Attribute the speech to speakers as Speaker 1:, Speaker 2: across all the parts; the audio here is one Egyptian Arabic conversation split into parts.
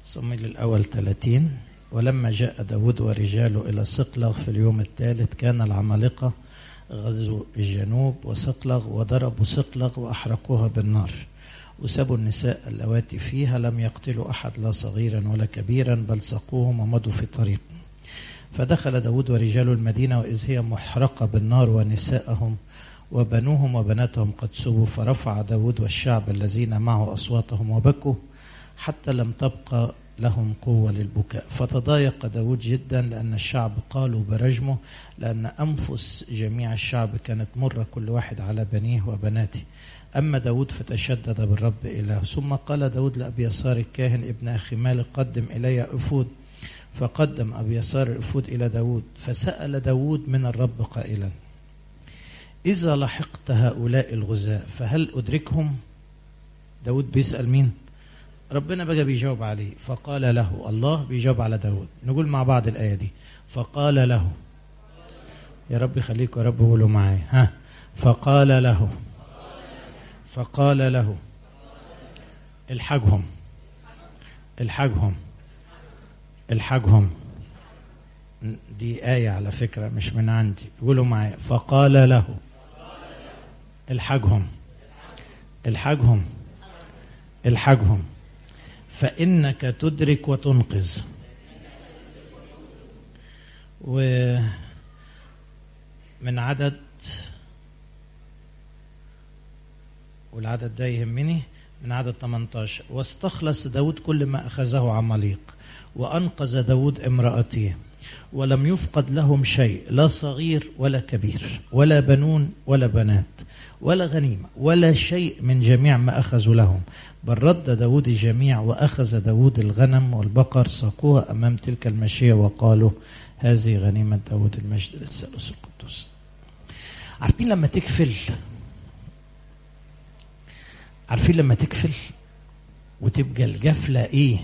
Speaker 1: صمويل الأول 30 ولما جاء داود ورجاله إلى صقلغ في اليوم الثالث كان العمالقة غزوا الجنوب وصقلغ وضربوا صقلغ وأحرقوها بالنار وسابوا النساء اللواتي فيها لم يقتلوا أحد لا صغيرا ولا كبيرا بل سقوهم ومضوا في طريق فدخل داود ورجال المدينة وإذ هي محرقة بالنار ونساءهم وبنوهم وبناتهم قد سبوا فرفع داود والشعب الذين معه أصواتهم وبكوا حتى لم تبقى لهم قوة للبكاء فتضايق داود جدا لأن الشعب قالوا برجمه لأن أنفس جميع الشعب كانت مرة كل واحد على بنيه وبناته أما داود فتشدد بالرب إله ثم قال داود لأبي يسار الكاهن ابن أخي مالك قدم إلي أفود فقدم أبي يسار الأفود إلى داود فسأل داود من الرب قائلا إذا لحقت هؤلاء الغزاة فهل أدركهم داود بيسأل مين ربنا بقى بيجاوب عليه فقال له الله بيجاوب على داود نقول مع بعض الآية دي فقال له يا رب خليك يا رب قولوا معايا ها فقال له فقال له الحجهم الحجهم الحجهم دي آية على فكرة مش من عندي قولوا معايا فقال له الحجهم الحجهم الحجهم فإنك تدرك وتنقذ ومن عدد والعدد ده يهمني من عدد 18 واستخلص داود كل ما أخذه عماليق وأنقذ داود امرأته ولم يفقد لهم شيء لا صغير ولا كبير ولا بنون ولا بنات ولا غنيمة ولا شيء من جميع ما أخذوا لهم بل رد داود الجميع وأخذ داود الغنم والبقر ساقوها أمام تلك المشية وقالوا هذه غنيمة داود المجد للثالوث القدوس عارفين لما تكفل عارفين لما تكفل وتبقى الجفلة ايه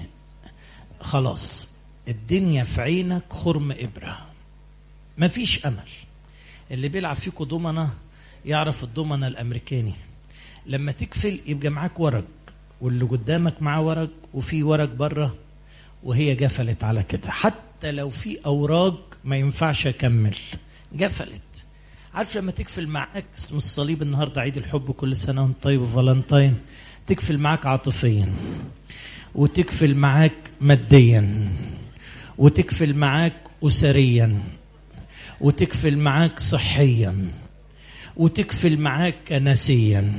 Speaker 1: خلاص الدنيا في عينك خرم إبرة مفيش أمل اللي بيلعب فيكوا دومنة يعرف الضمنة الأمريكاني لما تكفل يبقى معاك ورق واللي قدامك معاه ورق وفي ورق بره وهي جفلت على كده حتى لو في أوراق ما ينفعش أكمل جفلت عارف لما تكفل معاك اسم الصليب النهارده عيد الحب كل سنة وانت طيب وفالنتين تكفل معاك عاطفيا وتكفل معاك ماديا وتكفل معاك أسريا وتكفل معاك صحيا وتكفل معاك كنسيا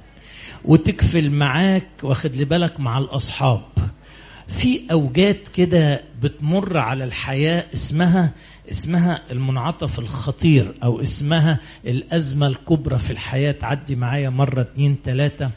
Speaker 1: وتكفل معاك واخد لي بالك مع الأصحاب في أوجات كده بتمر على الحياة اسمها اسمها المنعطف الخطير أو اسمها الأزمة الكبرى في الحياة تعدي معايا مرة اتنين تلاتة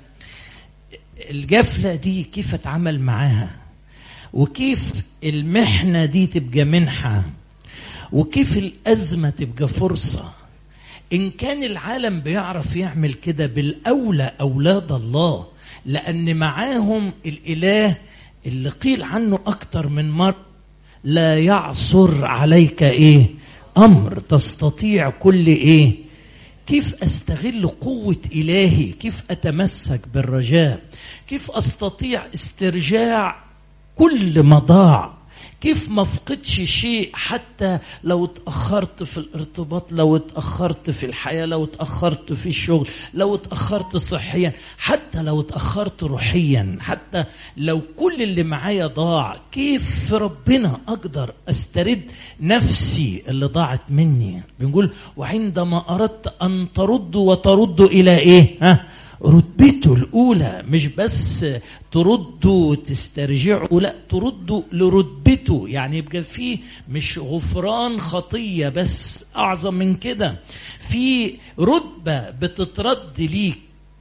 Speaker 1: الجفلة دي كيف اتعامل معاها وكيف المحنة دي تبقى منحة وكيف الأزمة تبقى فرصة إن كان العالم بيعرف يعمل كده بالأولى أولاد الله لأن معاهم الإله اللي قيل عنه أكتر من مرة لا يعصر عليك إيه أمر تستطيع كل إيه كيف أستغل قوة إلهي كيف أتمسك بالرجاء كيف أستطيع استرجاع كل ما ضاع كيف ما فقدش شيء حتى لو اتأخرت في الارتباط لو اتأخرت في الحياة لو اتأخرت في الشغل لو اتأخرت صحيا حتى لو اتأخرت روحيا حتى لو كل اللي معايا ضاع كيف في ربنا أقدر أسترد نفسي اللي ضاعت مني بنقول وعندما أردت أن ترد وترد إلى إيه ها رتبته الأولى مش بس تردوا وتسترجعوا لا تردوا لرتبته يعني يبقى في مش غفران خطية بس أعظم من كده في رتبة بتترد ليك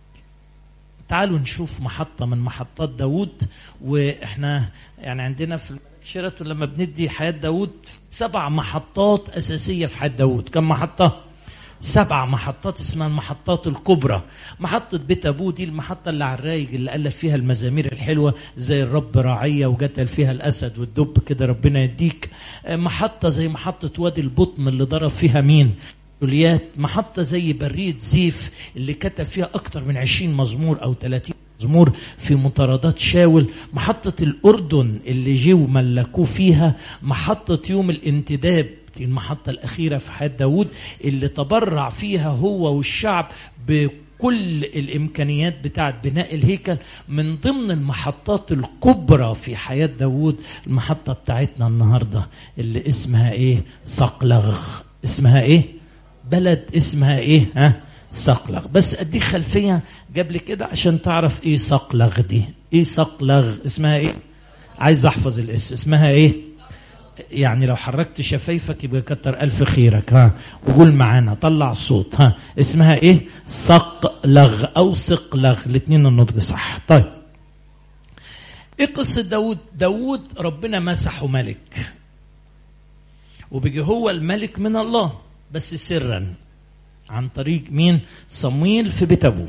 Speaker 1: تعالوا نشوف محطة من محطات داود وإحنا يعني عندنا في شيراتون لما بندي حياة داود سبع محطات أساسية في حياة داود كم محطة؟ سبع محطات اسمها المحطات الكبرى محطة بيت أبوه دي المحطة اللي على الرايق اللي ألف فيها المزامير الحلوة زي الرب راعية وقتل فيها الأسد والدب كده ربنا يديك محطة زي محطة وادي البطم اللي ضرب فيها مين جوليات محطة زي برية زيف اللي كتب فيها أكتر من عشرين مزمور أو ثلاثين مزمور في مطاردات شاول محطة الأردن اللي جه وملكوه فيها محطة يوم الانتداب دي المحطة الأخيرة في حياة داود اللي تبرع فيها هو والشعب بكل الإمكانيات بتاعة بناء الهيكل من ضمن المحطات الكبرى في حياة داود المحطة بتاعتنا النهاردة اللي اسمها إيه صقلغ اسمها إيه بلد اسمها إيه ها صقلغ بس اديك خلفيه قبل كده عشان تعرف ايه صقلغ دي ايه صقلغ اسمها ايه عايز احفظ الاسم اسمها ايه يعني لو حركت شفايفك يبقى كتر الف خيرك ها وقول معانا طلع الصوت ها اسمها ايه صقلغ او صقلغ الاثنين النطق صح طيب ايه قصه داود داود ربنا مسحه ملك وبيجي هو الملك من الله بس سرا عن طريق مين صمويل في بيت ابوه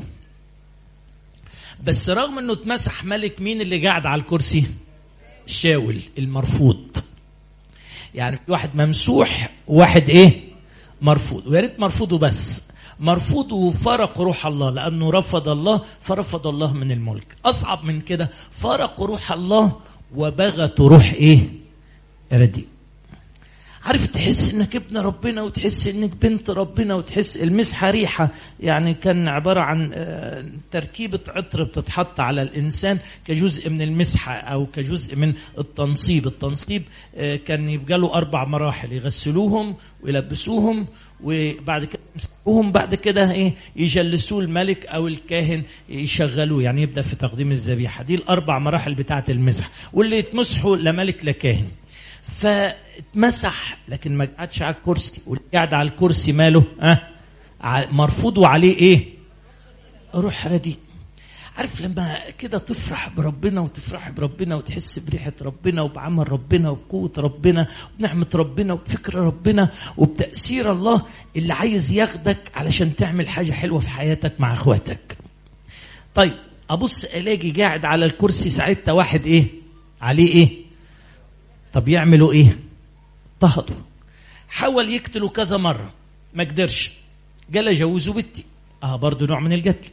Speaker 1: بس رغم انه اتمسح ملك مين اللي قاعد على الكرسي شاول المرفوض يعني في واحد ممسوح وواحد ايه مرفوض ويا ريت مرفوضه بس مرفوض وفرق روح الله لانه رفض الله فرفض الله من الملك اصعب من كده فرق روح الله وبغت روح ايه رديء عارف تحس انك ابن ربنا وتحس انك بنت ربنا وتحس المسحه ريحه يعني كان عباره عن تركيبه عطر بتتحط على الانسان كجزء من المسحه او كجزء من التنصيب، التنصيب كان يبقى له اربع مراحل يغسلوهم ويلبسوهم وبعد كده يمسحوهم بعد كده ايه يجلسوه الملك او الكاهن يشغلوه يعني يبدا في تقديم الذبيحه دي الاربع مراحل بتاعه المسح واللي يتمسحوا لا ملك لا كاهن. فاتمسح لكن ما قعدش على الكرسي واللي قاعد على الكرسي ماله ها أه؟ مرفوض وعليه ايه روح رديء عارف لما كده تفرح بربنا وتفرح بربنا وتحس بريحة ربنا وبعمل ربنا وبقوة ربنا وبنعمة ربنا وبفكر ربنا وبتأثير الله اللي عايز ياخدك علشان تعمل حاجة حلوة في حياتك مع اخواتك طيب ابص الاقي قاعد على الكرسي ساعتها واحد ايه عليه ايه طب يعملوا ايه اضطهدوا حاول يقتلوا كذا مرة ما قدرش قال اجوزوا بنتي اه برضه نوع من القتل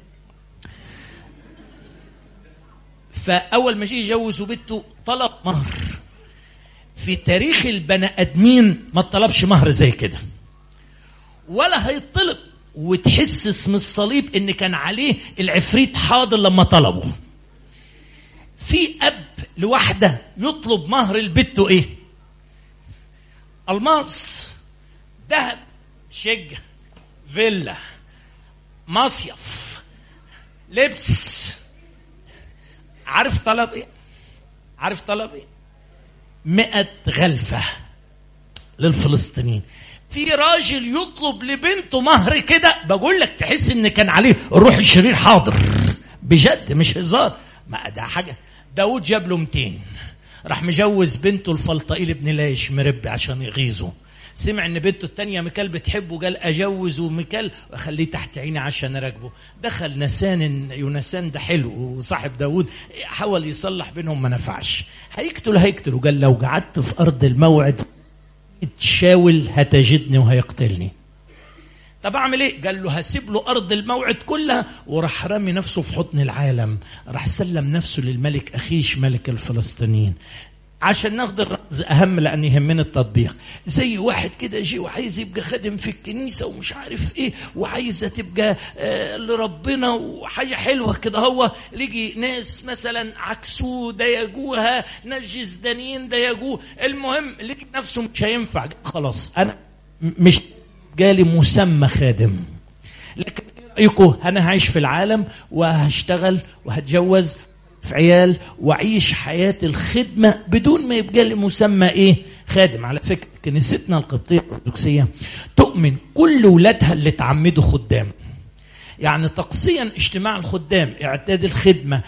Speaker 1: فاول ما جه يجوزوا بنته طلب مهر في تاريخ البني ادمين ما طلبش مهر زي كده ولا هيطلب وتحس اسم الصليب ان كان عليه العفريت حاضر لما طلبه في اب لواحده يطلب مهر البت ايه الماس ذهب شقه فيلا مصيف لبس عارف طلب ايه عارف طلب ايه مئة غلفة للفلسطينيين في راجل يطلب لبنته مهر كده بقول لك تحس ان كان عليه الروح الشرير حاضر بجد مش هزار ما ده حاجه داود جاب له 200 راح مجوز بنته الفلطائيل ابن لايش مربي عشان يغيظه سمع ان بنته التانية ميكال بتحبه قال اجوز وميكال واخليه تحت عيني عشان اراقبه دخل نسان يونسان ده حلو وصاحب داود حاول يصلح بينهم ما نفعش هيقتل هيقتل وقال لو قعدت في ارض الموعد تشاول هتجدني وهيقتلني طب اعمل ايه قال له هسيب له ارض الموعد كلها وراح رمي نفسه في حضن العالم راح سلم نفسه للملك اخيش ملك الفلسطينيين عشان ناخد الرمز اهم لان يهمنا التطبيق زي واحد كده جه وعايز يبقى خادم في الكنيسه ومش عارف ايه وعايزه تبقى آه لربنا وحاجه حلوه كده هو ليجي ناس مثلا عكسوه ضايقوها ناس جزدانيين ضايقوه المهم ليجي نفسه مش هينفع خلاص انا مش جالي مسمى خادم لكن رايكم انا هعيش في العالم وهشتغل وهتجوز في عيال واعيش حياه الخدمه بدون ما يبقى لي مسمى ايه خادم على فكره كنيستنا القبطيه الارثوذكسيه تؤمن كل ولادها اللي اتعمدوا خدام يعني تقصيا اجتماع الخدام اعداد الخدمه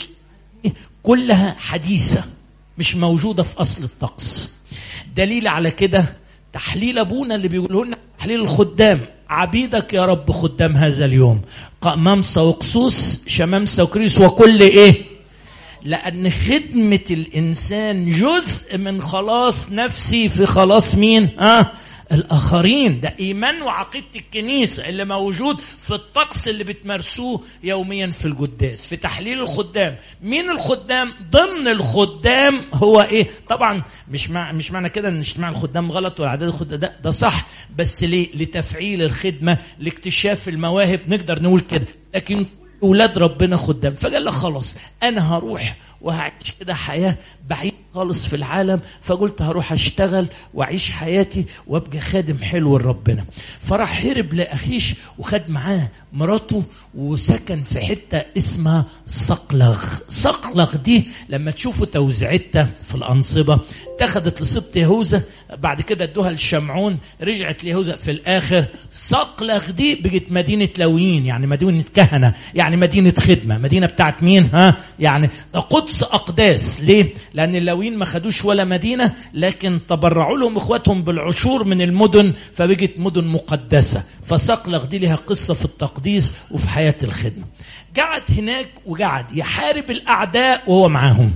Speaker 1: كلها حديثه مش موجوده في اصل الطقس دليل على كده تحليل ابونا اللي بيقوله لنا تحليل الخدام عبيدك يا رب خدام هذا اليوم قمامسه وقصوص شمامسه وكريس وكل ايه لأن خدمة الإنسان جزء من خلاص نفسي في خلاص مين؟ ها؟ الاخرين ده ايمان وعقيده الكنيسه اللي موجود في الطقس اللي بتمارسوه يوميا في القداس في تحليل الخدام مين الخدام ضمن الخدام هو ايه طبعا مش مع مش معنى كده ان اجتماع الخدام غلط ولا عدد الخدام ده ده صح بس ليه لتفعيل الخدمه لاكتشاف المواهب نقدر نقول كده لكن اولاد ربنا خدام فقال لك خلاص انا هروح وهعيش كده حياه بعيد خالص في العالم فقلت هروح اشتغل واعيش حياتي وابقى خادم حلو لربنا فراح هرب لاخيش وخد معاه مراته وسكن في حته اسمها صقلغ صقلغ دي لما تشوفوا توزيعتها في الانصبه اتخذت لسبط يهوذا بعد كده ادوها لشمعون رجعت ليهوذا في الاخر صقلغ دي بقت مدينه لويين يعني مدينه كهنه يعني مدينه خدمه مدينه بتاعت مين ها يعني قدس اقداس ليه لان اللويين ما خدوش ولا مدينه لكن تبرعوا لهم اخواتهم بالعشور من المدن فبقت مدن مقدسه فصقلغ دي لها قصه في التقديس وفي حياه الخدمه قعد هناك وقعد يحارب الاعداء وهو معاهم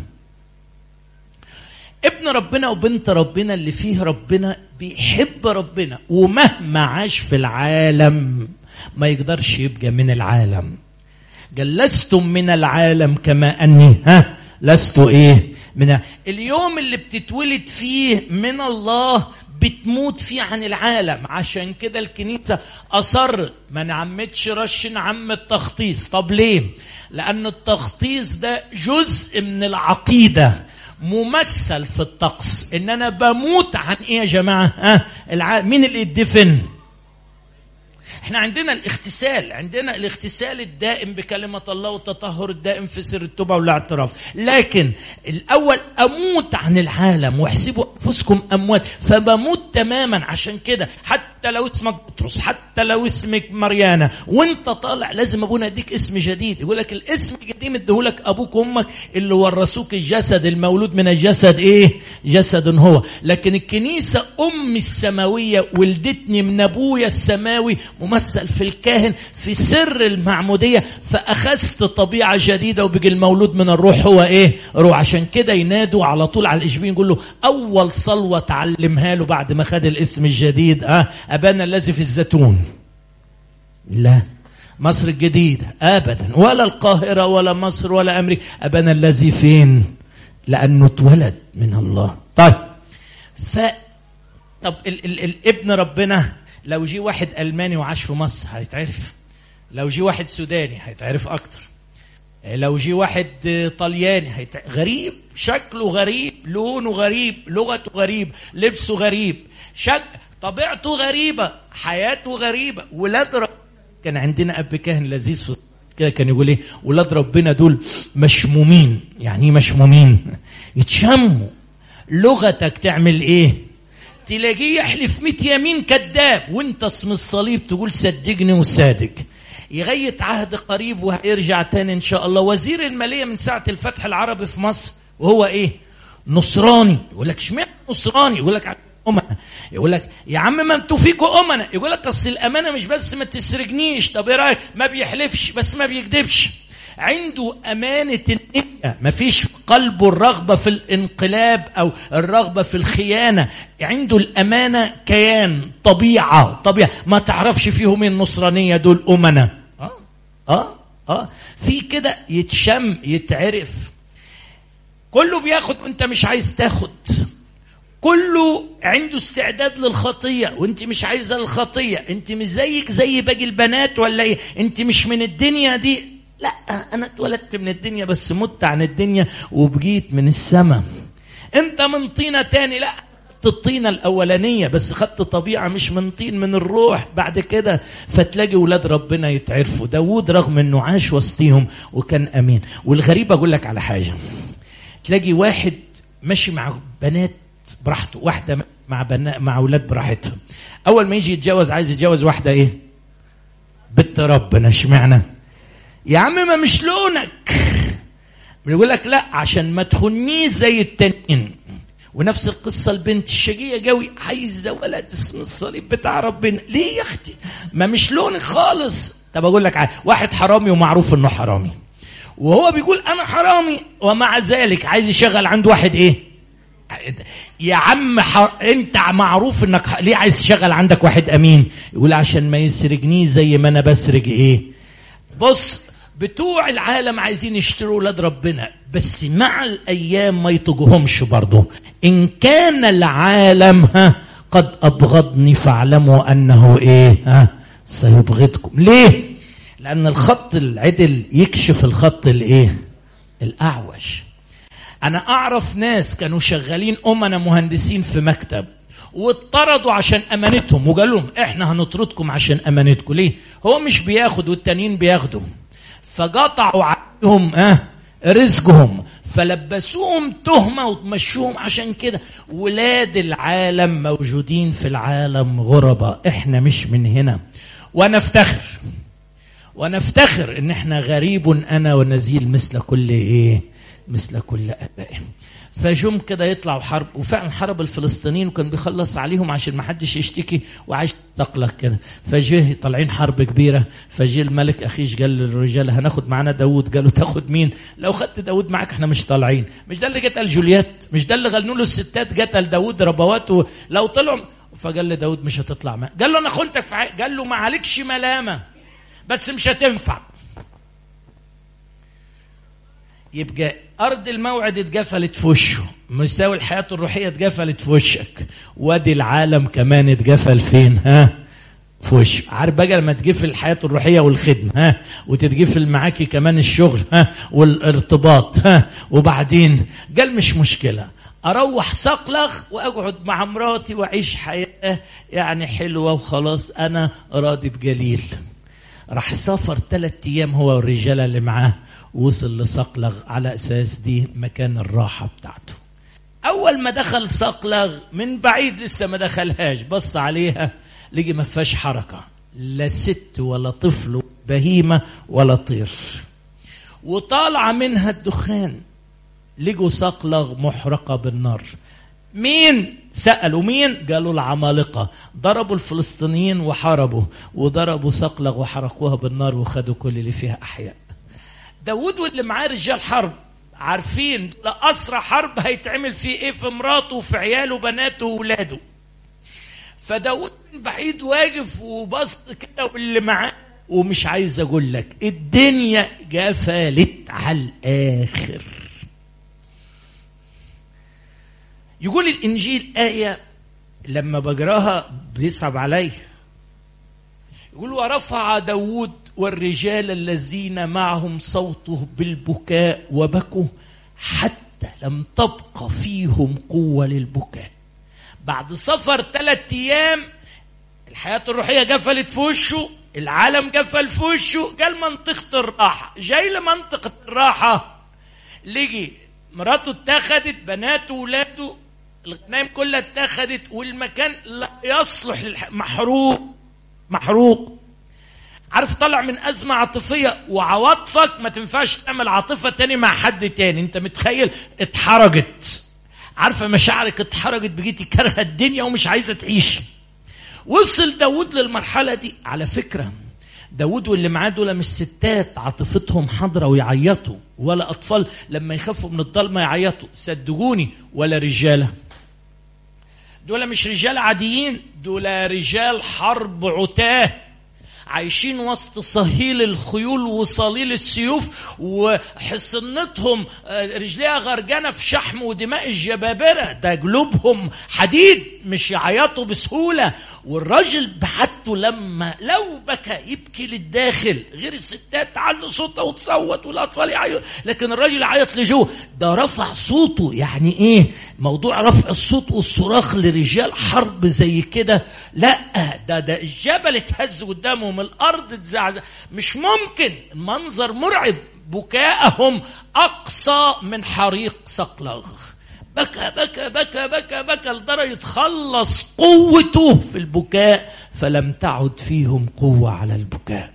Speaker 1: ابن ربنا وبنت ربنا اللي فيه ربنا بيحب ربنا ومهما عاش في العالم ما يقدرش يبقى من العالم قال لستم من العالم كما اني ها لست ايه من اليوم اللي بتتولد فيه من الله بتموت فيه عن العالم عشان كده الكنيسة أصرت ما نعمتش رش نعم التخطيص طب ليه لأن التخطيص ده جزء من العقيدة ممثل في الطقس ان انا بموت عن ايه يا جماعه ها الع... مين اللي يدفن احنا عندنا الاغتسال عندنا الاغتسال الدائم بكلمة الله والتطهر الدائم في سر التوبة والاعتراف لكن الأول أموت عن العالم واحسبوا أنفسكم أموات فبموت تماما عشان كده حتى لو اسمك بطرس حتى لو اسمك مريانة وانت طالع لازم أبونا يديك اسم جديد يقول لك الاسم القديم اديهولك أبوك وأمك اللي ورثوك الجسد المولود من الجسد إيه جسد هو لكن الكنيسة أم السماوية ولدتني من أبويا السماوي ممثل في الكاهن في سر المعمودية فأخذت طبيعة جديدة وبقي المولود من الروح هو إيه روح عشان كده ينادوا على طول على الإشبين يقول له أول صلوة تعلمها له بعد ما خد الاسم الجديد أه أبانا الذي في الزيتون لا مصر الجديدة أبدا ولا القاهرة ولا مصر ولا أمريكا أبانا الذي فين لأنه اتولد من الله طيب ف طب ال ال الابن ربنا لو جه واحد الماني وعاش في مصر هيتعرف لو جه واحد سوداني هيتعرف اكتر لو جه واحد طلياني هيتع... غريب شكله غريب لونه غريب لغته غريب لبسه غريب شك... طبيعته غريبه حياته غريبه ولاد رب... كان عندنا اب كاهن لذيذ في كده كان يقول ايه ولاد ربنا دول مشمومين يعني ايه مشمومين يتشموا لغتك تعمل ايه تلاقيه يحلف 100 يمين كذاب وانت اسم الصليب تقول صدقني وصادق يغية عهد قريب وهيرجع تاني ان شاء الله وزير الماليه من ساعه الفتح العربي في مصر وهو ايه نصراني يقول لك اشمعنى نصراني يقول لك أمنا يقول لك يا عم ما انتوا فيكوا أمنا يقول لك اصل الامانه مش بس ما تسرقنيش طب ايه رايك ما بيحلفش بس ما بيكذبش عنده أمانة النية ما فيش في قلبه الرغبة في الانقلاب أو الرغبة في الخيانة عنده الأمانة كيان طبيعة طبيعة ما تعرفش فيهم النصرانية دول أمنا آه آه آه في كده يتشم يتعرف كله بياخد وانت مش عايز تاخد كله عنده استعداد للخطية وانت مش عايزة الخطية انت مش زيك زي باقي البنات ولا ايه انت مش من الدنيا دي لا انا اتولدت من الدنيا بس مت عن الدنيا وبقيت من السماء انت من طينة تاني لا الطينة الأولانية بس خدت طبيعة مش من طين من الروح بعد كده فتلاقي ولاد ربنا يتعرفوا داود رغم انه عاش وسطيهم وكان أمين والغريب أقول لك على حاجة تلاقي واحد ماشي مع بنات براحته واحدة مع بنا مع أولاد براحتهم أول ما يجي يتجوز عايز يتجوز واحدة إيه بنت ربنا اشمعنى يا عم ما مش لونك بيقول لك لا عشان ما تخنيش زي التانيين ونفس القصة البنت الشقية قوي عايزة ولد اسم الصليب بتاع ربنا ليه يا أختي ما مش لونك خالص طب أقول لك واحد حرامي ومعروف إنه حرامي وهو بيقول أنا حرامي ومع ذلك عايز يشغل عند واحد إيه يا عم ح... انت معروف انك ح... ليه عايز تشغل عندك واحد امين يقول عشان ما يسرقنيش زي ما انا بسرق ايه بص بتوع العالم عايزين يشتروا ولاد ربنا بس مع الايام ما يطجهمش برضه ان كان العالم ها قد ابغضني فاعلموا انه ايه ها سيبغضكم ليه لان الخط العدل يكشف الخط الايه الاعوج انا اعرف ناس كانوا شغالين امنا مهندسين في مكتب واتطردوا عشان امانتهم وقال لهم احنا هنطردكم عشان امانتكم ليه هو مش بياخد والتانيين بياخدوا فقطعوا عليهم اه رزقهم فلبسوهم تهمه وتمشوهم عشان كده ولاد العالم موجودين في العالم غرباء احنا مش من هنا ونفتخر ونفتخر ان احنا غريب انا ونزيل مثل كل ايه مثل كل ابائهم فجم كده يطلعوا حرب وفعلا حرب الفلسطينيين وكان بيخلص عليهم عشان ما حدش يشتكي وعايش تقلق كده فجه طالعين حرب كبيره فجه الملك اخيش قال للرجال هناخد معانا داوود قالوا تاخد مين لو خدت داوود معاك احنا مش طالعين مش ده اللي قتل جوليات مش ده اللي غنوا له الستات قتل داوود ربواته لو طلعوا فقال لداود مش هتطلع معاه قال له انا خنتك في حاجة. قال له ما عليكش ملامه بس مش هتنفع يبقى ارض الموعد اتقفلت في وشه مساوي الحياه الروحيه اتقفلت في وشك وادي العالم كمان اتقفل فين ها في وشه عارف بقى لما تقفل الحياه الروحيه والخدمه ها وتتقفل معاكي كمان الشغل ها والارتباط ها وبعدين قال مش مشكله اروح صقلغ واقعد مع مراتي واعيش حياه يعني حلوه وخلاص انا راضي بجليل راح سافر ثلاث ايام هو والرجاله اللي معاه وصل لصقلغ على اساس دي مكان الراحه بتاعته اول ما دخل صقلغ من بعيد لسه ما دخلهاش بص عليها لقي ما فيهاش حركه لا ست ولا طفل بهيمه ولا طير وطالعه منها الدخان لقوا صقلغ محرقه بالنار مين سألوا مين قالوا العمالقة ضربوا الفلسطينيين وحاربوا وضربوا صقلغ وحرقوها بالنار وخدوا كل اللي فيها أحياء داود واللي معاه رجال حرب عارفين لأسرى حرب هيتعمل فيه ايه في مراته وفي عياله وبناته وولاده فداود من بعيد واقف وبص كده واللي معاه ومش عايز اقول لك الدنيا قفلت على الاخر يقول الانجيل ايه لما بقراها بيصعب علي يقول ورفع داود والرجال الذين معهم صوته بالبكاء وبكوا حتى لم تبق فيهم قوة للبكاء بعد سفر ثلاثة أيام الحياة الروحية قفلت في وشه العالم قفل في وشه قال منطقة الراحة جاي لمنطقة الراحة لقي مراته اتخذت بناته ولاده الغنايم كلها اتخذت والمكان لا يصلح للح... محروق محروق عارف طلع من أزمة عاطفية وعواطفك ما تنفعش تعمل عاطفة تاني مع حد تاني انت متخيل اتحرجت عارفة مشاعرك اتحرجت بقيتي كارهة الدنيا ومش عايزة تعيش وصل داود للمرحلة دي على فكرة داود واللي معاه دول مش ستات عاطفتهم حاضرة ويعيطوا ولا أطفال لما يخافوا من الضلمة يعيطوا صدقوني ولا رجالة دول مش رجال عاديين دول رجال حرب عتاه عايشين وسط صهيل الخيول وصليل السيوف وحصنتهم رجليها غرجانة في شحم ودماء الجبابرة ده قلوبهم حديد مش يعيطوا بسهولة والراجل بحته لما لو بكى يبكي للداخل غير الستات تعلي صوتها وتصوت والاطفال يعيط لكن الراجل يعيط لجوه ده رفع صوته يعني ايه موضوع رفع الصوت والصراخ لرجال حرب زي كده لا ده ده الجبل اتهز قدامهم الارض اتزعزع مش ممكن المنظر مرعب بكاءهم اقصى من حريق صقلغ بكى بكى بكى بكى بكى لدرجة خلص قوته في البكاء فلم تعد فيهم قوة على البكاء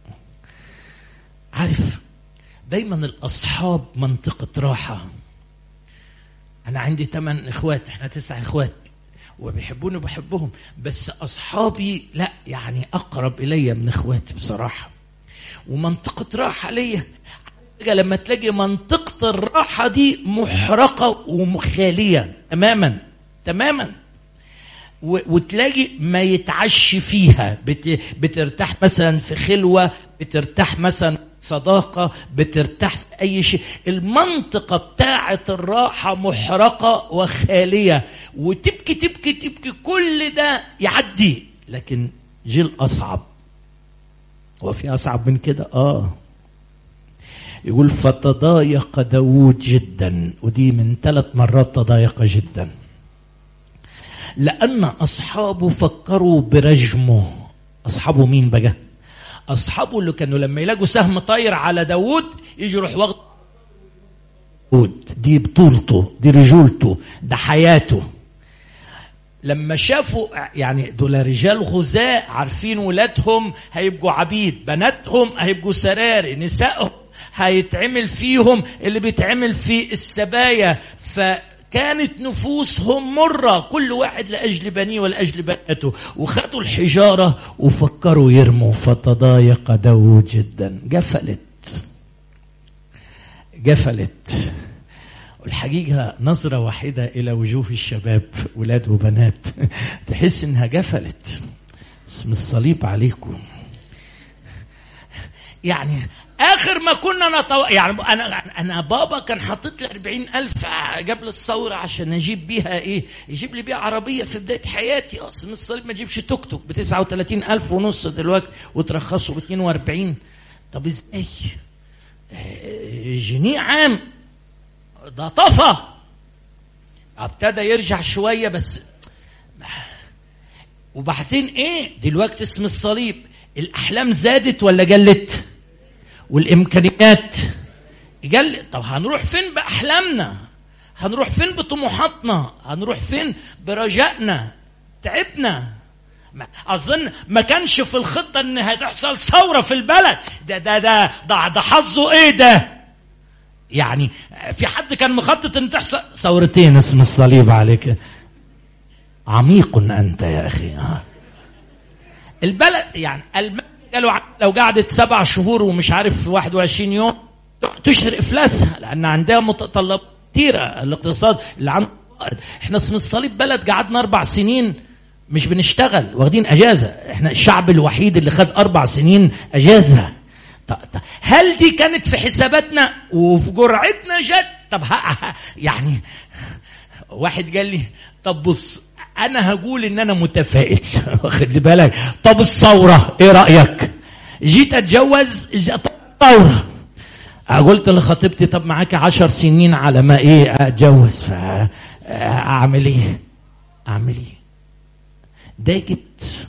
Speaker 1: عارف دايما الأصحاب منطقة راحة أنا عندي ثمان إخوات إحنا تسع إخوات وبيحبوني وبحبهم بس أصحابي لا يعني أقرب إلي من إخواتي بصراحة ومنطقة راحة ليا لما تلاقي منطقة الراحة دي محرقة ومخالية تماما تماما و- وتلاقي ما يتعش فيها بت... بترتاح مثلا في خلوة بترتاح مثلا صداقة بترتاح في أي شيء المنطقة بتاعة الراحة محرقة وخالية وتبكي تبكي تبكي كل ده يعدي لكن جيل أصعب هو في أصعب من كده آه يقول فتضايق داود جدا ودي من ثلاث مرات تضايق جدا لأن أصحابه فكروا برجمه أصحابه مين بقى أصحابه اللي كانوا لما يلاقوا سهم طاير على داود يجي يروح واخد داود دي بطولته دي رجولته ده حياته لما شافوا يعني دول رجال غزاة عارفين ولادهم هيبقوا عبيد بناتهم هيبقوا سراري نسائهم هيتعمل فيهم اللي بيتعمل في السبايا فكانت نفوسهم مرة كل واحد لأجل بنيه ولأجل بناته وخدوا الحجارة وفكروا يرموا فتضايق داود جدا جفلت جفلت والحقيقة نظرة واحدة إلى وجوه الشباب ولاد وبنات تحس إنها جفلت اسم الصليب عليكم يعني آخر ما كنا نتو... يعني أنا أنا بابا كان حاطط لي 40000 قبل الثورة عشان أجيب بيها إيه؟ يجيب لي بيها عربية في بداية حياتي أصل من الصليب ما أجيبش توك توك ب 39000 ونص دلوقتي وترخصوا ب 42 طب إزاي؟ آه، جنيه عام ده طفى ابتدى يرجع شويه بس وبعدين ايه دلوقتي اسم الصليب الاحلام زادت ولا قلت والامكانيات قلت طب هنروح فين باحلامنا هنروح فين بطموحاتنا هنروح فين برجائنا تعبنا ما- اظن ما كانش في الخطه ان هتحصل ثوره في البلد ده ده ده ده, ده حظه ايه ده يعني في حد كان مخطط ان تحصل ثورتين اسم الصليب عليك عميق انت يا اخي آه. البلد يعني المانيا قالوا ع- لو قعدت سبع شهور ومش عارف 21 يوم تشهر افلاسها لان عندها متطلبات كتيره الاقتصاد اللي عنده احنا اسم الصليب بلد قعدنا اربع سنين مش بنشتغل واخدين اجازه احنا الشعب الوحيد اللي خد اربع سنين اجازه ط- ط- هل دي كانت في حساباتنا وفي جرعتنا جت طب ها ها- يعني واحد قال لي طب بص انا هقول ان انا متفائل واخد بالك طب الثوره ايه رايك جيت اتجوز جت ثوره قلت لخطيبتي طب معاك عشر سنين على ما ايه اتجوز فاعمل ايه اعمل ايه ضاقت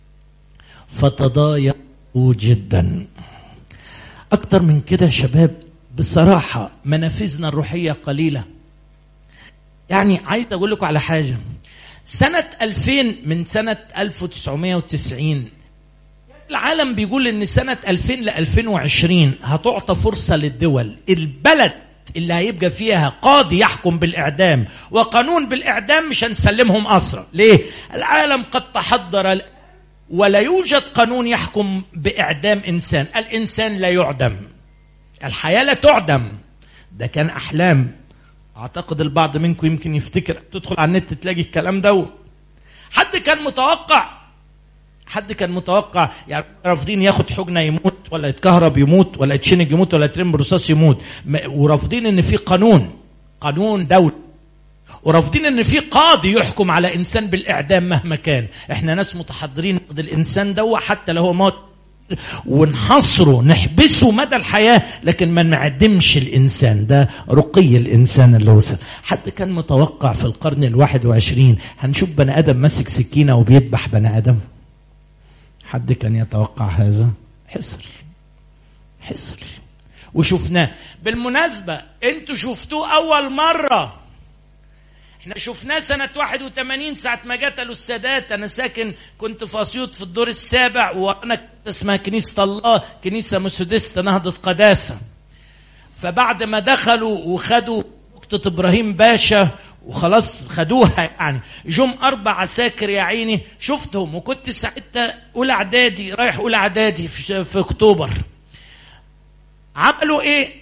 Speaker 1: فتضايقوا جدا اكتر من كده يا شباب بصراحه منافذنا الروحيه قليله يعني عايز اقول لكم على حاجه سنه 2000 من سنه 1990 العالم بيقول ان سنه 2000 ل 2020 هتعطى فرصه للدول البلد اللي هيبقى فيها قاضي يحكم بالاعدام وقانون بالاعدام مش هنسلمهم اسرى ليه العالم قد تحضر ولا يوجد قانون يحكم باعدام انسان الانسان لا يعدم الحياه لا تعدم ده كان احلام اعتقد البعض منكم يمكن يفتكر تدخل على النت تلاقي الكلام ده حد كان متوقع حد كان متوقع يعني رافضين ياخد حجنه يموت ولا يتكهرب يموت ولا يتشنج يموت ولا يترم برصاص يموت م- ورافضين ان في قانون قانون دولي ورافضين ان في قاضي يحكم على انسان بالاعدام مهما كان احنا ناس متحضرين ضد الانسان ده حتى لو هو موت ونحصره نحبسه مدى الحياة لكن ما نعدمش الإنسان ده رقي الإنسان اللي وصل حد كان متوقع في القرن الواحد وعشرين هنشوف بني آدم ماسك سكينة وبيذبح بني آدم حد كان يتوقع هذا حصل حصل وشفناه بالمناسبة انتوا شفتوه أول مرة احنا شفناه سنة 81 ساعة ما قتلوا السادات أنا ساكن كنت في أسيوط في الدور السابع وأنا كنت اسمها كنيسة الله كنيسة مسودستة نهضة قداسة فبعد ما دخلوا وخدوا نقطة إبراهيم باشا وخلاص خدوها يعني جم أربع عساكر يا عيني شفتهم وكنت ساعتها أولى إعدادي رايح أولى إعدادي في, في أكتوبر عملوا إيه؟ مسكوا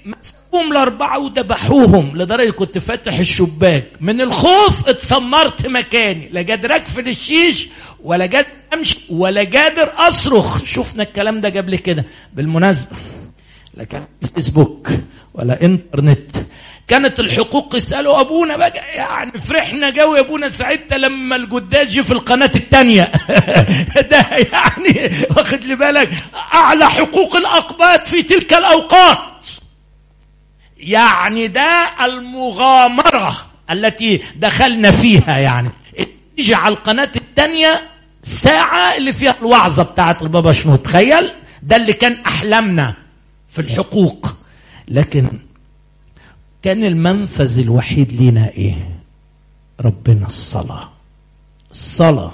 Speaker 1: هم الأربعة وذبحوهم لدرجة كنت فاتح الشباك من الخوف اتسمرت مكاني لا قادر أقفل الشيش ولا قادر أمشي ولا قادر أصرخ شفنا الكلام ده قبل كده بالمناسبة لا كان فيسبوك ولا انترنت كانت الحقوق يسالوا ابونا بقى يعني فرحنا قوي ابونا ساعتها لما الجداج جه في القناه الثانيه ده يعني واخد لي بالك اعلى حقوق الاقباط في تلك الاوقات يعني ده المغامره التي دخلنا فيها يعني تيجي على القناه الثانيه ساعه اللي فيها الوعظه بتاعت البابا شنو تخيل ده اللي كان احلامنا في الحقوق لكن كان المنفذ الوحيد لينا ايه ربنا الصلاه الصلاه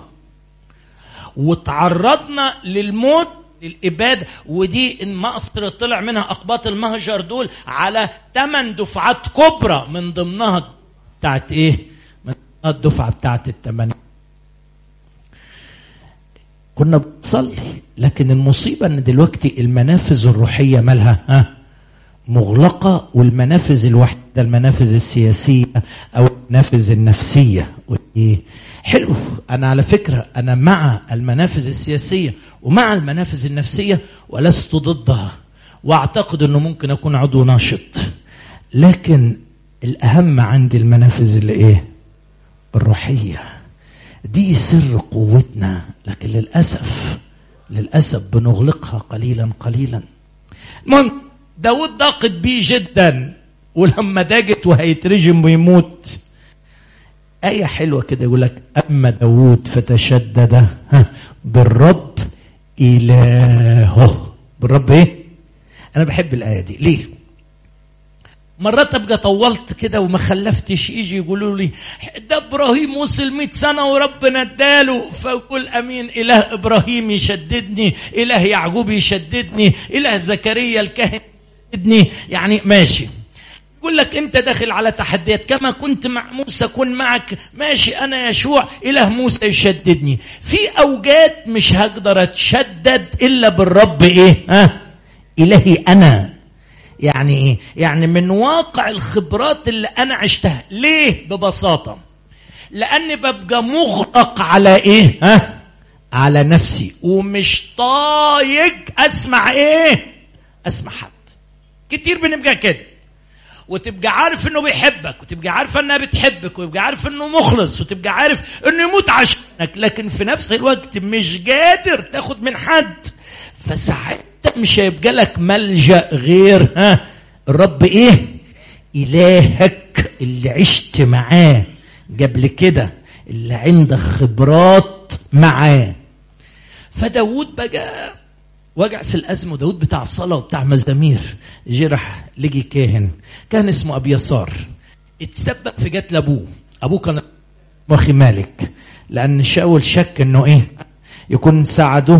Speaker 1: وتعرضنا للموت للإبادة ودي إن مصر طلع منها أقباط المهجر دول على ثمان دفعات كبرى من ضمنها بتاعت إيه؟ من الدفعة بتاعت الثمانية كنا بنصلي لكن المصيبة إن دلوقتي المنافذ الروحية مالها ها مغلقة والمنافذ الوحيدة المنافذ السياسية أو المنافذ النفسية وإيه حلو أنا على فكرة أنا مع المنافذ السياسية ومع المنافذ النفسية ولست ضدها وأعتقد أنه ممكن أكون عضو ناشط لكن الأهم عندي المنافذ اللي إيه الروحية دي سر قوتنا لكن للأسف للأسف بنغلقها قليلا قليلا المهم داود ضاقت بيه جدا ولما داجت وهيترجم ويموت آية حلوة كده يقول لك أما داود فتشدد بالرب إلهه بالرب إيه؟ أنا بحب الآية دي ليه؟ مرات ابقى طولت كده وما خلفتش يجي يقولوا لي ده ابراهيم وصل 100 سنه وربنا اداله فاقول امين اله ابراهيم يشددني اله يعقوب يشددني اله زكريا الكاهن يشددني يعني ماشي يقول لك انت داخل على تحديات كما كنت مع موسى كن معك ماشي انا يشوع اله موسى يشددني في اوجات مش هقدر اتشدد الا بالرب ايه ها الهي انا يعني ايه يعني من واقع الخبرات اللي انا عشتها ليه ببساطه لاني ببقى مغلق على ايه ها على نفسي ومش طايق اسمع ايه اسمع حد كتير بنبقى كده وتبقى عارف انه بيحبك وتبقى عارفه انها بتحبك وتبقى عارف انه مخلص وتبقى عارف انه يموت عشانك لكن في نفس الوقت مش قادر تاخد من حد فساعتها مش هيبقى لك ملجا غير ها الرب ايه الهك اللي عشت معاه قبل كده اللي عندك خبرات معاه فداود بقى وجع في الأزمة وداود بتاع الصلاة وبتاع مزامير جرح لجي كاهن كان اسمه أبي يسار اتسبب في قتل أبوه أبوه كان مخي مالك لأن شاول شك إنه إيه يكون ساعده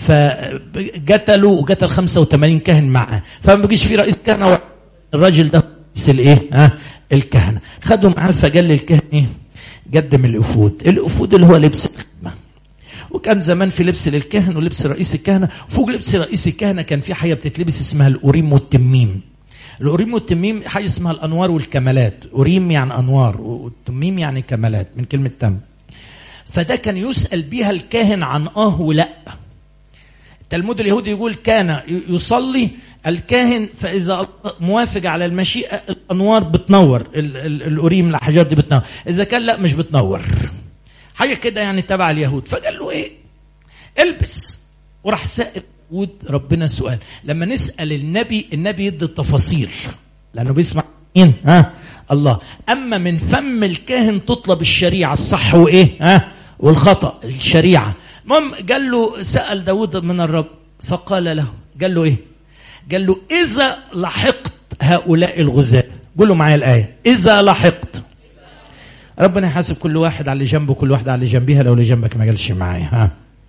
Speaker 1: فقتلوا وقتل 85 كاهن معه فما بيجيش في رئيس كهنة الراجل ده رئيس الايه ها الكهنة خدوا معاه فقال للكهنة ايه قدم الافود الافود اللي هو لبس الخدمه وكان زمان في لبس للكهن ولبس رئيس الكهنه فوق لبس رئيس الكهنه كان في حاجه بتتلبس اسمها الأوريم والتميم الأوريم والتميم حاجه اسمها الانوار والكمالات أوريم يعني انوار والتميم يعني كمالات من كلمه تم فده كان يسأل بيها الكاهن عن اه ولا التلمود اليهودي يقول كان يصلي الكاهن فإذا موافق على المشيئة الأنوار بتنور الأوريم الأحجار دي بتنور إذا كان لا مش بتنور حاجة كده يعني تبع اليهود فقال له إيه البس وراح سائل ود ربنا سؤال لما نسأل النبي النبي يدي التفاصيل لأنه بيسمع مين ها الله أما من فم الكاهن تطلب الشريعة الصح وإيه ها والخطأ الشريعة المهم قال له سأل داود من الرب فقال له قال له إيه قال له إذا لحقت هؤلاء الغزاة قولوا معايا الآية إذا لحقت ربنا يحاسب كل واحد على اللي جنبه كل واحد على اللي جنبيها لو اللي جنبك ما قالش معايا ها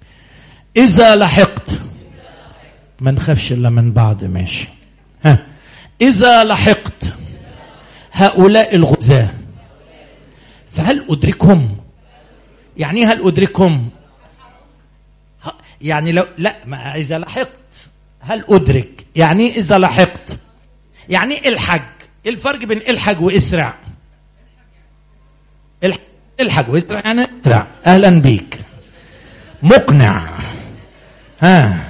Speaker 1: إذا لحقت ما نخافش إلا من بعض ماشي ها إذا لحقت هؤلاء الغزاة فهل أدركهم يعني هل أدركهم يعني لو لا ما إذا لحقت هل أدرك يعني إذا لحقت يعني الحج ايه الفرق بين الحج واسرع الح- الحج واسرع يعني اسرع اهلا بيك مقنع ها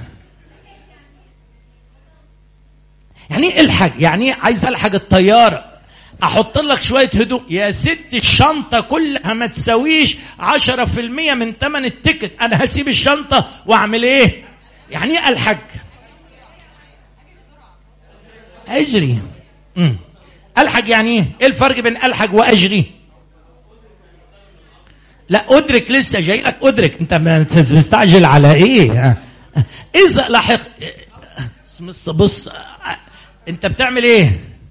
Speaker 1: يعني ايه الحج يعني ايه عايز الحج الطياره احط لك شويه هدوء يا ست الشنطه كلها ما تساويش 10% من ثمن التيكت انا هسيب الشنطه واعمل ايه يعني ايه الحج اجري امم الحج يعني ايه ايه الفرق بين الحج واجري لا ادرك لسه جاي لك ادرك انت ما مستعجل على ايه ها. اذا لحق بص بص انت بتعمل ايه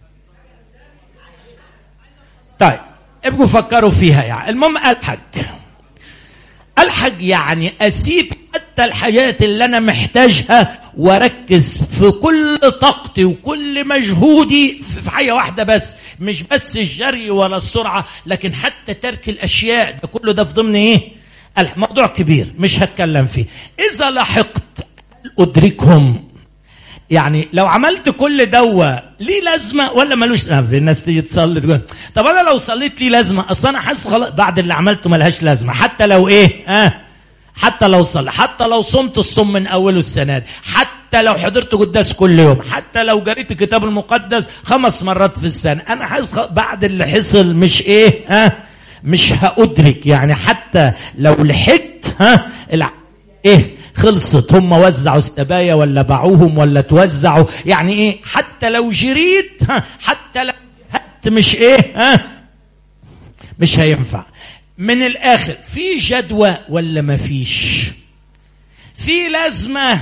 Speaker 1: طيب ابقوا فكروا فيها يعني المهم الحج الحج يعني اسيب حتى الحاجات اللي انا محتاجها واركز في كل طاقتي وكل مجهودي في حاجه واحده بس مش بس الجري ولا السرعه لكن حتى ترك الاشياء ده كله ده في ضمن ايه الموضوع كبير مش هتكلم فيه اذا لحقت ادركهم يعني لو عملت كل دوا ليه لازمه ولا ملوش لازمه الناس تيجي تصلي تقول طب انا لو صليت ليه لازمه اصل انا حاسس خلاص بعد اللي عملته ملهاش لازمه حتى لو ايه اه حتى لو صلي حتى لو صمت الصوم من اوله السنه دي حتى لو حضرت قداس كل يوم حتى لو قريت الكتاب المقدس خمس مرات في السنه انا حاسس خ- بعد اللي حصل مش ايه ها آه مش هادرك يعني حتى لو لحقت ها الع... ايه خلصت هم وزعوا السبايا ولا باعوهم ولا توزعوا يعني ايه حتى لو جريت ها حتى لو هت مش ايه ها مش هينفع من الاخر في جدوى ولا ما فيش في لازمه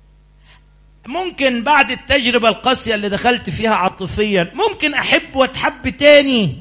Speaker 1: ممكن بعد التجربه القاسيه اللي دخلت فيها عاطفيا ممكن احب واتحب تاني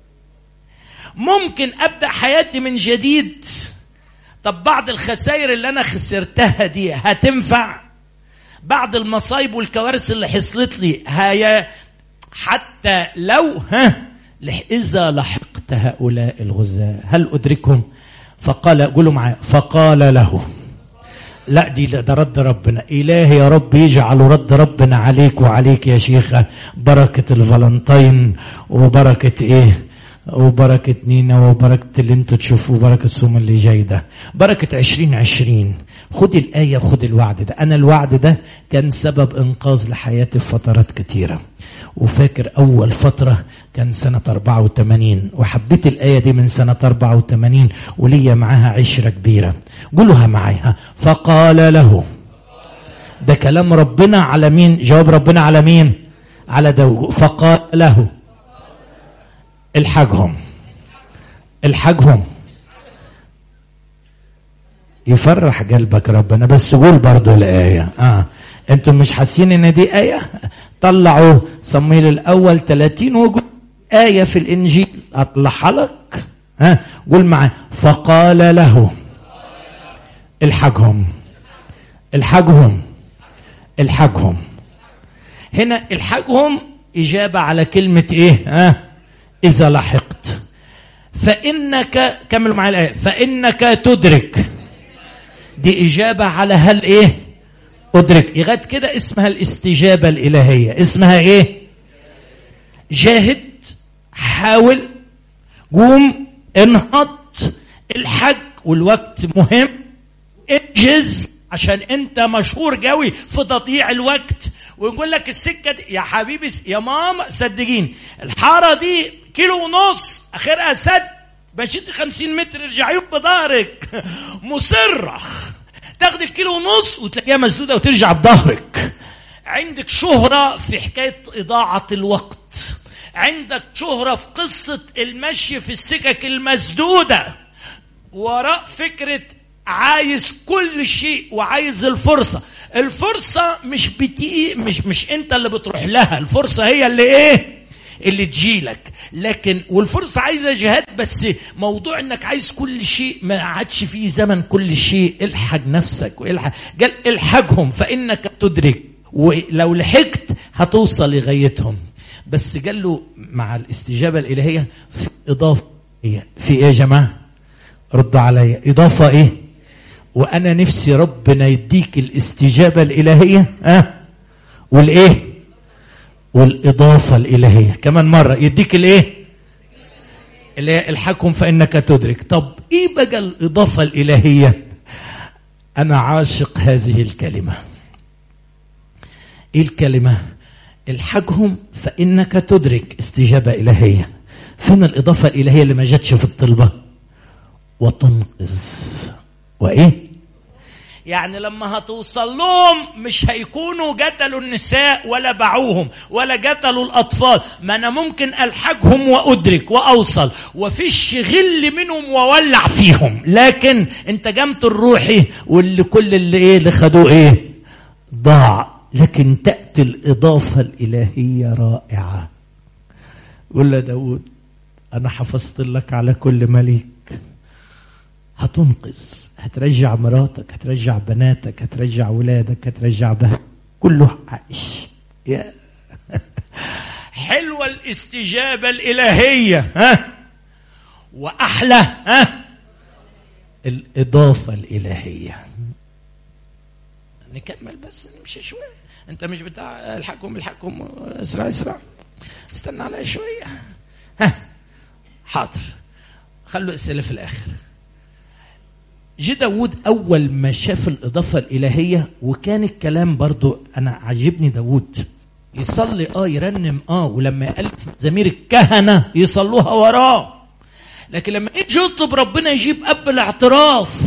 Speaker 1: ممكن ابدا حياتي من جديد طب بعض الخسائر اللي انا خسرتها دي هتنفع بعد المصايب والكوارث اللي حصلت لي هي حتى لو ها لح- اذا لحقت هؤلاء الغزاة هل ادركهم فقال قولوا معايا فقال له لا دي لا ده رد ربنا إلهي يا رب يجعل رد ربنا عليك وعليك يا شيخة بركة الفالنتين وبركة إيه وبركة نينا وبركة اللي انتوا تشوفوه بركة الصوم اللي جاي ده بركة عشرين عشرين خد الآية خد الوعد ده أنا الوعد ده كان سبب إنقاذ لحياتي في فترات كتيرة وفاكر أول فترة كان سنة 84 وحبيت الآية دي من سنة 84 وليا معاها عشرة كبيرة قولوها معايا فقال له ده كلام ربنا على مين جواب ربنا على مين على داود فقال له الحجهم الحجهم يفرح قلبك ربنا بس قول برضو الآية آه. انتم مش حاسين ان دي آية طلعوا صمويل الأول 30 وقول آية في الإنجيل أطلعها لك ها قول معي فقال له الحجهم الحجهم الحجهم هنا الحجهم إجابة على كلمة إيه ها إذا لحقت فإنك كملوا معي الآية فإنك تدرك دي إجابة على هل إيه أدرك لغاية كده اسمها الاستجابة الإلهية اسمها إيه جاهد حاول قوم انهض الحج والوقت مهم انجز عشان انت مشهور قوي في تضييع الوقت ويقول لك السكه دي يا حبيبي يا ماما صدقيني الحاره دي كيلو ونص اخرها سد مشيت 50 متر ارجعيهم بظهرك مصره تاخد الكيلو ونص وتلاقيها مسدوده وترجع بظهرك عندك شهره في حكايه اضاعه الوقت عندك شهره في قصه المشي في السكك المسدوده وراء فكره عايز كل شيء وعايز الفرصة الفرصة مش بتيجي مش مش انت اللي بتروح لها الفرصة هي اللي ايه اللي تجيلك لكن والفرصة عايزة جهاد بس موضوع انك عايز كل شيء ما عادش فيه زمن كل شيء الحق نفسك والحق قال الحقهم فانك تدرك ولو لحقت هتوصل لغايتهم بس قال له مع الاستجابة الإلهية في إضافة في إيه يا جماعة ردوا عليا إضافة إيه وأنا نفسي ربنا يديك الاستجابة الإلهية ها أه؟ والإيه والإضافة الإلهية كمان مرة يديك الإيه اللي هي الحكم فإنك تدرك طب إيه بقى الإضافة الإلهية أنا عاشق هذه الكلمة إيه الكلمة الحجهم فإنك تدرك استجابة إلهية فين الإضافة الإلهية اللي ما جاتش في الطلبة وتنقذ وإيه يعني لما هتوصل لهم مش هيكونوا قتلوا النساء ولا باعوهم ولا قتلوا الاطفال ما انا ممكن الحقهم وادرك واوصل وفيش غل منهم وولع فيهم لكن انت جمت الروحي واللي كل اللي ايه اللي خدوه ايه ضاع لكن تاتي الاضافه الالهيه رائعه قول له داود انا حفظت لك على كل مليك هتنقذ هترجع مراتك هترجع بناتك هترجع ولادك هترجع بها كله عايش يا حلوة الاستجابة الإلهية ها وأحلى ها الإضافة الإلهية نكمل بس نمشي شوية أنت مش بتاع الحكم الحكم اسرع اسرع استنى عليا شوية ها حاضر خلوا الأسئلة في الآخر جه داود أول ما شاف الإضافة الإلهية وكان الكلام برضو أنا عجبني داود يصلي آه يرنم آه ولما يألف زمير الكهنة يصلوها وراه لكن لما يجي يطلب ربنا يجيب أب الاعتراف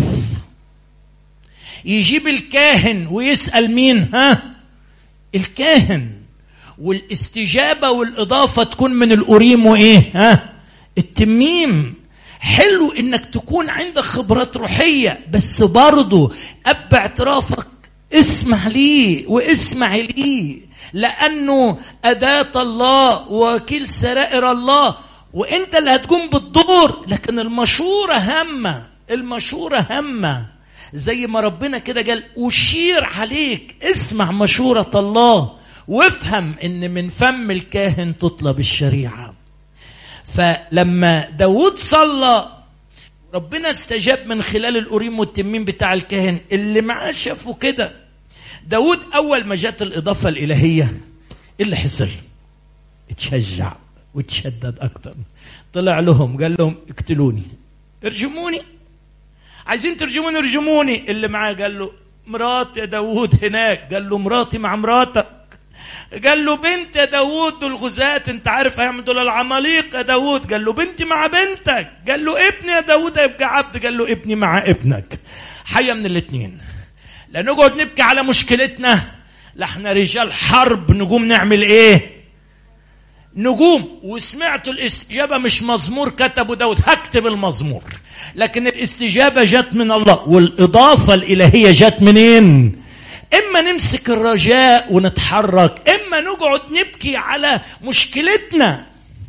Speaker 1: يجيب الكاهن ويسأل مين ها الكاهن والاستجابة والإضافة تكون من الأوريم وإيه ها التميم حلو انك تكون عندك خبرات روحية بس برضو اب اعترافك اسمع ليه واسمع ليه لانه اداة الله وكيل سرائر الله وانت اللي هتقوم بالدور لكن المشورة هامة المشورة هامة زي ما ربنا كده قال أشير عليك اسمع مشورة الله وافهم ان من فم الكاهن تطلب الشريعه فلما داود صلى ربنا استجاب من خلال الأوريم والتميم بتاع الكاهن اللي معاه شافوا كده داود أول ما جت الإضافة الإلهية إيه اللي حصل اتشجع وتشدد أكتر طلع لهم قال لهم اقتلوني ارجموني عايزين ترجموني ارجموني اللي معاه قال له مرات يا داود هناك قال له مراتي مع مراتك قال له بنت يا داوود دول غزاة انت عارف هيعمل دول العماليق يا داوود قال له بنتي مع بنتك قال له ابني يا داوود هيبقى عبد قال له ابني مع ابنك حية من الاثنين لا نقعد نبكي على مشكلتنا لا احنا رجال حرب نقوم نعمل ايه نقوم وسمعت الاستجابة مش مزمور كتبه داود هكتب المزمور لكن الاستجابة جت من الله والإضافة الإلهية جت منين اما نمسك الرجاء ونتحرك اما نقعد نبكي على مشكلتنا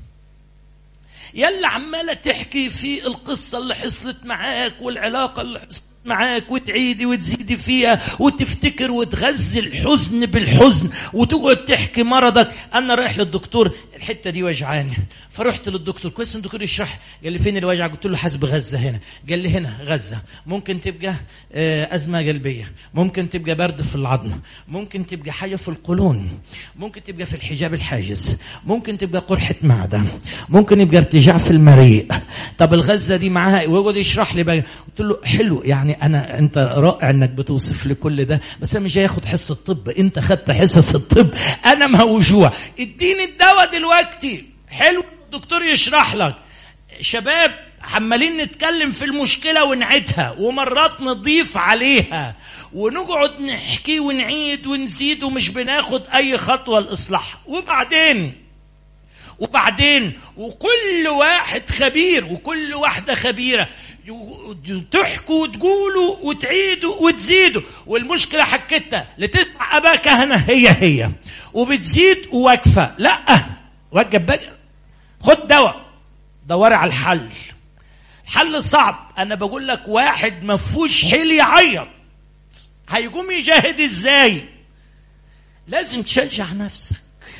Speaker 1: يلا عمالة تحكي في القصة اللي حصلت معاك والعلاقة اللي حصلت معاك وتعيدي وتزيدي فيها وتفتكر وتغذي الحزن بالحزن وتقعد تحكي مرضك انا رايح للدكتور الحته دي وجعاني فرحت للدكتور كويس الدكتور يشرح قال لي فين الوجع قلت له حسب غزه هنا قال لي هنا غزه ممكن تبقى ازمه قلبيه ممكن تبقى برد في العظم ممكن تبقى حاجه في القولون ممكن تبقى في الحجاب الحاجز ممكن تبقى قرحه معده ممكن يبقى ارتجاع في المريء طب الغزه دي معاها ويقعد يشرح لي بقى قلت له حلو يعني انا انت رائع انك بتوصف لي كل ده بس انا مش جاي اخد حصه طب انت خدت حصص الطب انا موجوع اديني الدواء دلوقتي حلو الدكتور يشرح لك شباب عمالين نتكلم في المشكلة ونعيدها ومرات نضيف عليها ونقعد نحكي ونعيد ونزيد ومش بناخد أي خطوة لإصلاحها وبعدين وبعدين وكل واحد خبير وكل واحدة خبيرة تحكوا وتقولوا وتعيدوا وتزيدوا والمشكلة حكتها لتسمع أبا كهنة هي هي وبتزيد وواقفة لا وجب بقى خد دواء دوري على الحل الحل صعب انا بقول لك واحد ما فيهوش حيل يعيط هيقوم يجاهد ازاي لازم تشجع نفسك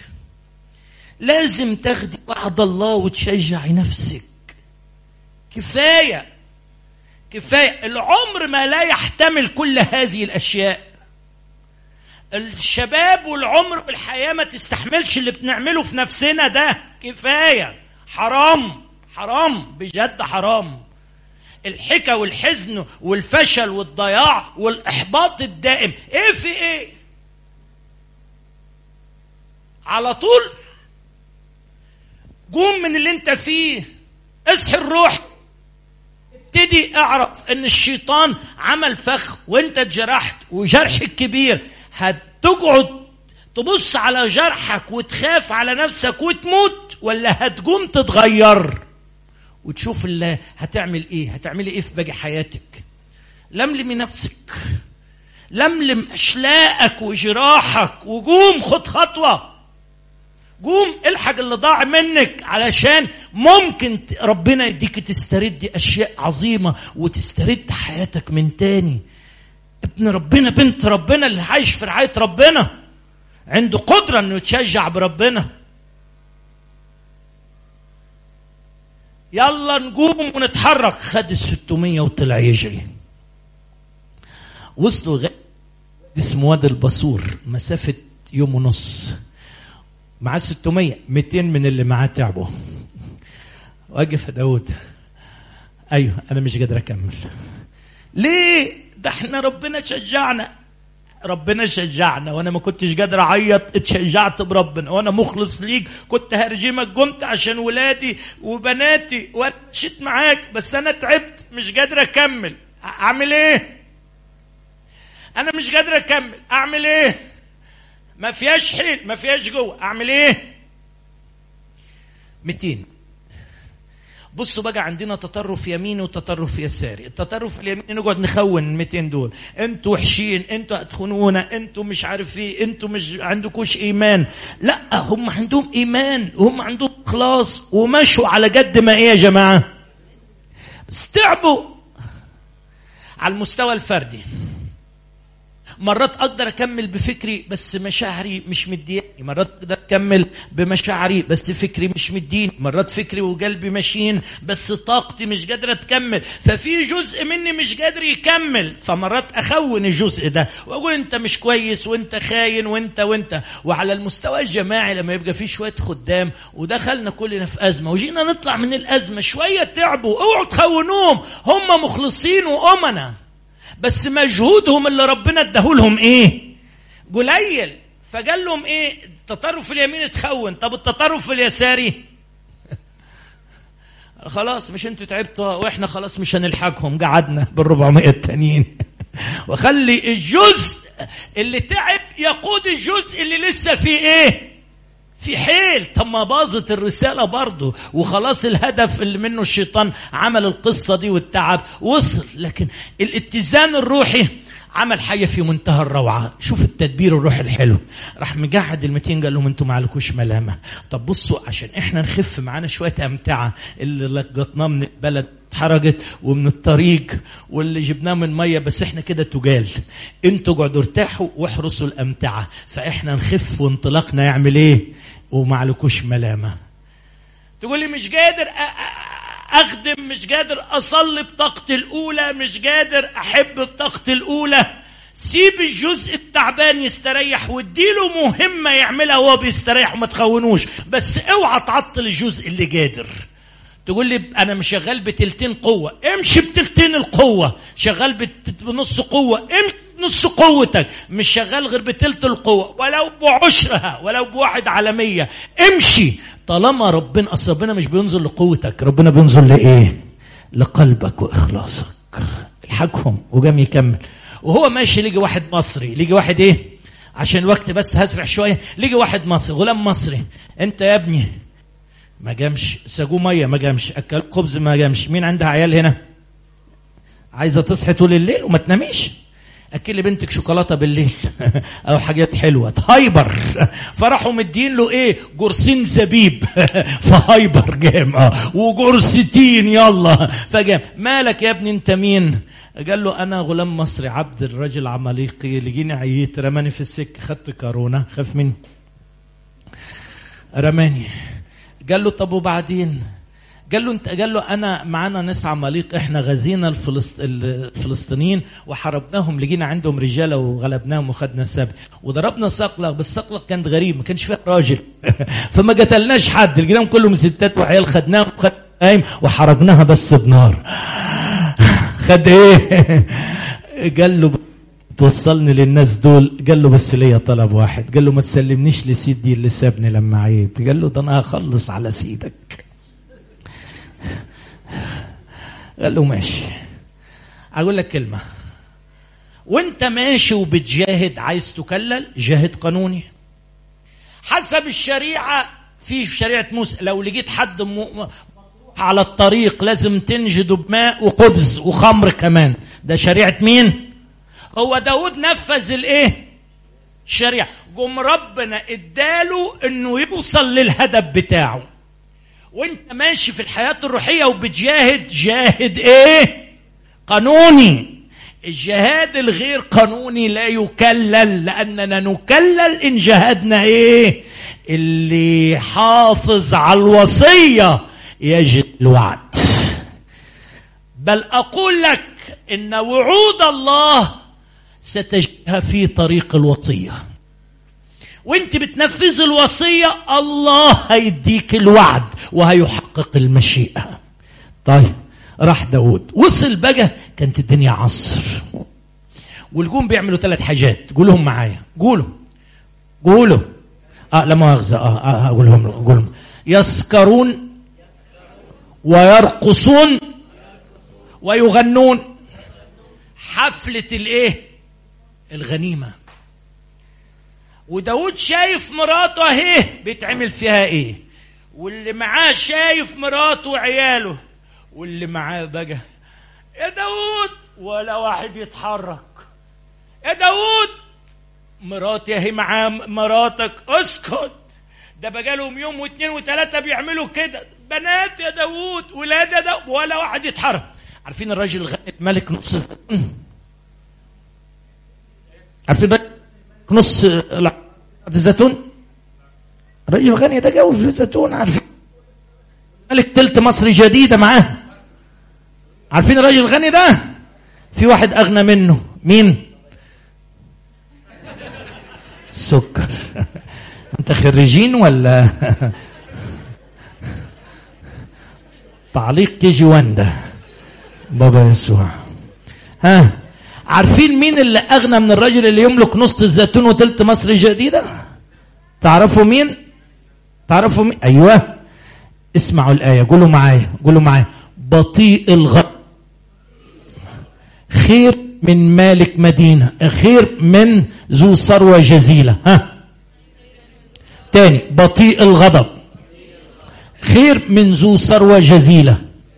Speaker 1: لازم تاخدي وعد الله وتشجعي نفسك كفايه كفايه العمر ما لا يحتمل كل هذه الاشياء الشباب والعمر والحياه ما تستحملش اللي بنعمله في نفسنا ده كفايه حرام حرام بجد حرام الحكا والحزن والفشل والضياع والاحباط الدائم ايه في ايه على طول قوم من اللي انت فيه اصحي الروح ابتدي اعرف ان الشيطان عمل فخ وانت اتجرحت وجرحك كبير هتقعد تبص على جرحك وتخاف على نفسك وتموت ولا هتقوم تتغير وتشوف الله هتعمل ايه هتعملي ايه في باقي حياتك لملمي نفسك لملم اشلاءك وجراحك وقوم خد خطوه قوم الحق اللي ضاع منك علشان ممكن ربنا يديك تسترد اشياء عظيمه وتسترد حياتك من تاني ابن ربنا بنت ربنا اللي عايش في رعايه ربنا عنده قدره انه يتشجع بربنا يلا نقوم ونتحرك خد الستمية وطلع يجري وصلوا غ... اسمه وادي الباسور مسافة يوم ونص معاه 600 200 من اللي معاه تعبوا وقف يا داود ايوه انا مش قادر اكمل ليه ده احنا ربنا شجعنا ربنا شجعنا وانا ما كنتش قادر اعيط اتشجعت بربنا وانا مخلص ليك كنت هرجمك قمت عشان ولادي وبناتي وانا مشيت معاك بس انا تعبت مش قادر اكمل اعمل ايه انا مش قادر اكمل اعمل ايه ما فيهاش حيل ما فيهاش جوه اعمل ايه 200 بصوا بقى عندنا تطرف يميني وتطرف يساري التطرف اليميني نقعد نخون ال 200 دول انتوا وحشين انتوا هتخونونا انتوا مش عارف ايه انتوا مش عندكوش ايمان لا هم عندهم ايمان وهم عندهم اخلاص ومشوا على قد ما ايه يا جماعه بس تعبوا على المستوى الفردي مرات اقدر اكمل بفكري بس مشاعري مش مدياني مرات اقدر اكمل بمشاعري بس فكري مش مديني مرات فكري وقلبي ماشيين بس طاقتي مش قادره تكمل ففي جزء مني مش قادر يكمل فمرات اخون الجزء ده واقول انت مش كويس وانت خاين وانت وانت وعلى المستوى الجماعي لما يبقى في شويه خدام ودخلنا كلنا في ازمه وجينا نطلع من الازمه شويه تعبوا اوعوا تخونوهم هم مخلصين وامنا بس مجهودهم اللي ربنا اداهولهم ايه قليل فقال لهم ايه التطرف اليمين تخون طب التطرف اليساري خلاص مش انتوا تعبتوا واحنا خلاص مش هنلحقهم قعدنا بال400 التانيين وخلي الجزء اللي تعب يقود الجزء اللي لسه فيه ايه في حيل طب ما باظت الرسالة برضه وخلاص الهدف اللي منه الشيطان عمل القصة دي والتعب وصل لكن الاتزان الروحي عمل حاجة في منتهى الروعة شوف التدبير الروحي الحلو راح مقعد المتين قال لهم انتوا معلكوش ملامة طب بصوا عشان احنا نخف معانا شوية امتعة اللي لقطناه من البلد اتحرجت ومن الطريق واللي جبناه من ميه بس احنا كده تجال انتوا اقعدوا ارتاحوا واحرسوا الامتعه فاحنا نخف وانطلاقنا يعمل ايه ومعلكوش ملامه تقول لي مش قادر اخدم مش قادر اصلي بطاقتي الاولى مش قادر احب بطاقتي الاولى سيب الجزء التعبان يستريح واديله مهمه يعملها وهو بيستريح وما تخونوش بس اوعى تعطل الجزء اللي قادر تقول لي انا مش شغال بتلتين قوه امشي بتلتين القوه شغال بنص قوه امشي نص قوتك مش شغال غير بتلت القوة ولو بعشرها ولو بواحد على مية امشي طالما ربنا أصل ربنا مش بينظر لقوتك ربنا بينظر لإيه لقلبك وإخلاصك الحقهم وقام يكمل وهو ماشي لقي واحد مصري لقي واحد ايه عشان الوقت بس هسرع شويه لقي واحد مصري غلام مصري انت يا ابني ما جامش ساقوه ميه ما جامش اكل خبز ما جامش مين عندها عيال هنا عايزه تصحي طول الليل وما تناميش اكل بنتك شوكولاته بالليل او حاجات حلوه هايبر فراحوا مدين له ايه جرسين زبيب فهايبر جام اه وجرستين يلا فجام مالك يا ابني انت مين قال له انا غلام مصري عبد الرجل عماليقي لقيني عييت رماني في السك خدت كورونا خاف مني رماني قال له طب وبعدين قال له انت قال له انا معانا ناس عماليق احنا غزينا الفلسط... الفلسطينيين وحاربناهم لقينا عندهم رجاله وغلبناهم وخدنا السبي وضربنا صقلة بس صقلة كانت غريب ما كانش فيها راجل فما قتلناش حد لقيناهم كلهم ستات وعيال خدناهم وخدناهم وحرقناها بس بنار خد ايه قال له توصلني للناس دول قال له بس ليا طلب واحد قال له ما تسلمنيش لسيدي اللي سابني لما عيت قال له ده انا هخلص على سيدك قال له ماشي اقول لك كلمه وانت ماشي وبتجاهد عايز تكلل جاهد قانوني حسب الشريعه في شريعه موسى لو لقيت حد م... على الطريق لازم تنجده بماء وخبز وخمر كمان ده شريعه مين هو داود نفذ الايه الشريعه جم ربنا اداله انه يوصل للهدف بتاعه وانت ماشي في الحياة الروحية وبتجاهد جاهد ايه قانوني الجهاد الغير قانوني لا يكلل لاننا نكلل ان جهدنا ايه اللي حافظ على الوصية يجد الوعد بل اقول لك ان وعود الله ستجدها في طريق الوصيه وانت بتنفذ الوصية الله هيديك الوعد وهيحقق المشيئة طيب راح داود وصل بقى كانت الدنيا عصر والجون بيعملوا ثلاث حاجات قولهم معايا قولوا قولوا اه لا مؤاخذة اه, آه اقولهم قولهم يسكرون ويرقصون ويغنون حفلة الايه الغنيمه وداود شايف مراته اهي بيتعمل فيها ايه واللي معاه شايف مراته وعياله واللي معاه بقى يا داود ولا واحد يتحرك يا داود مراتي اهي معاه مراتك اسكت ده بقى لهم يوم واثنين وثلاثه بيعملوا كده بنات يا داود ولاد يا داود ولا واحد يتحرك عارفين الراجل الغني ملك نص الزمن عارفين نص الزيتون الراجل الغني ده جو في الزيتون عارفين ملك تلت مصر جديده معاه عارفين الراجل الغني ده في واحد اغنى منه مين سكر انت خريجين ولا تعليق كي جي واندا بابا يسوع ها عارفين مين اللي اغنى من الراجل اللي يملك نص الزيتون وتلت مصر الجديده تعرفوا مين تعرفوا مين ايوه اسمعوا الايه قولوا معايا قولوا معايا بطيء الغضب خير من مالك مدينه خير من ذو ثروه جزيله ها تاني بطيء الغضب خير من ذو ثروه جزيله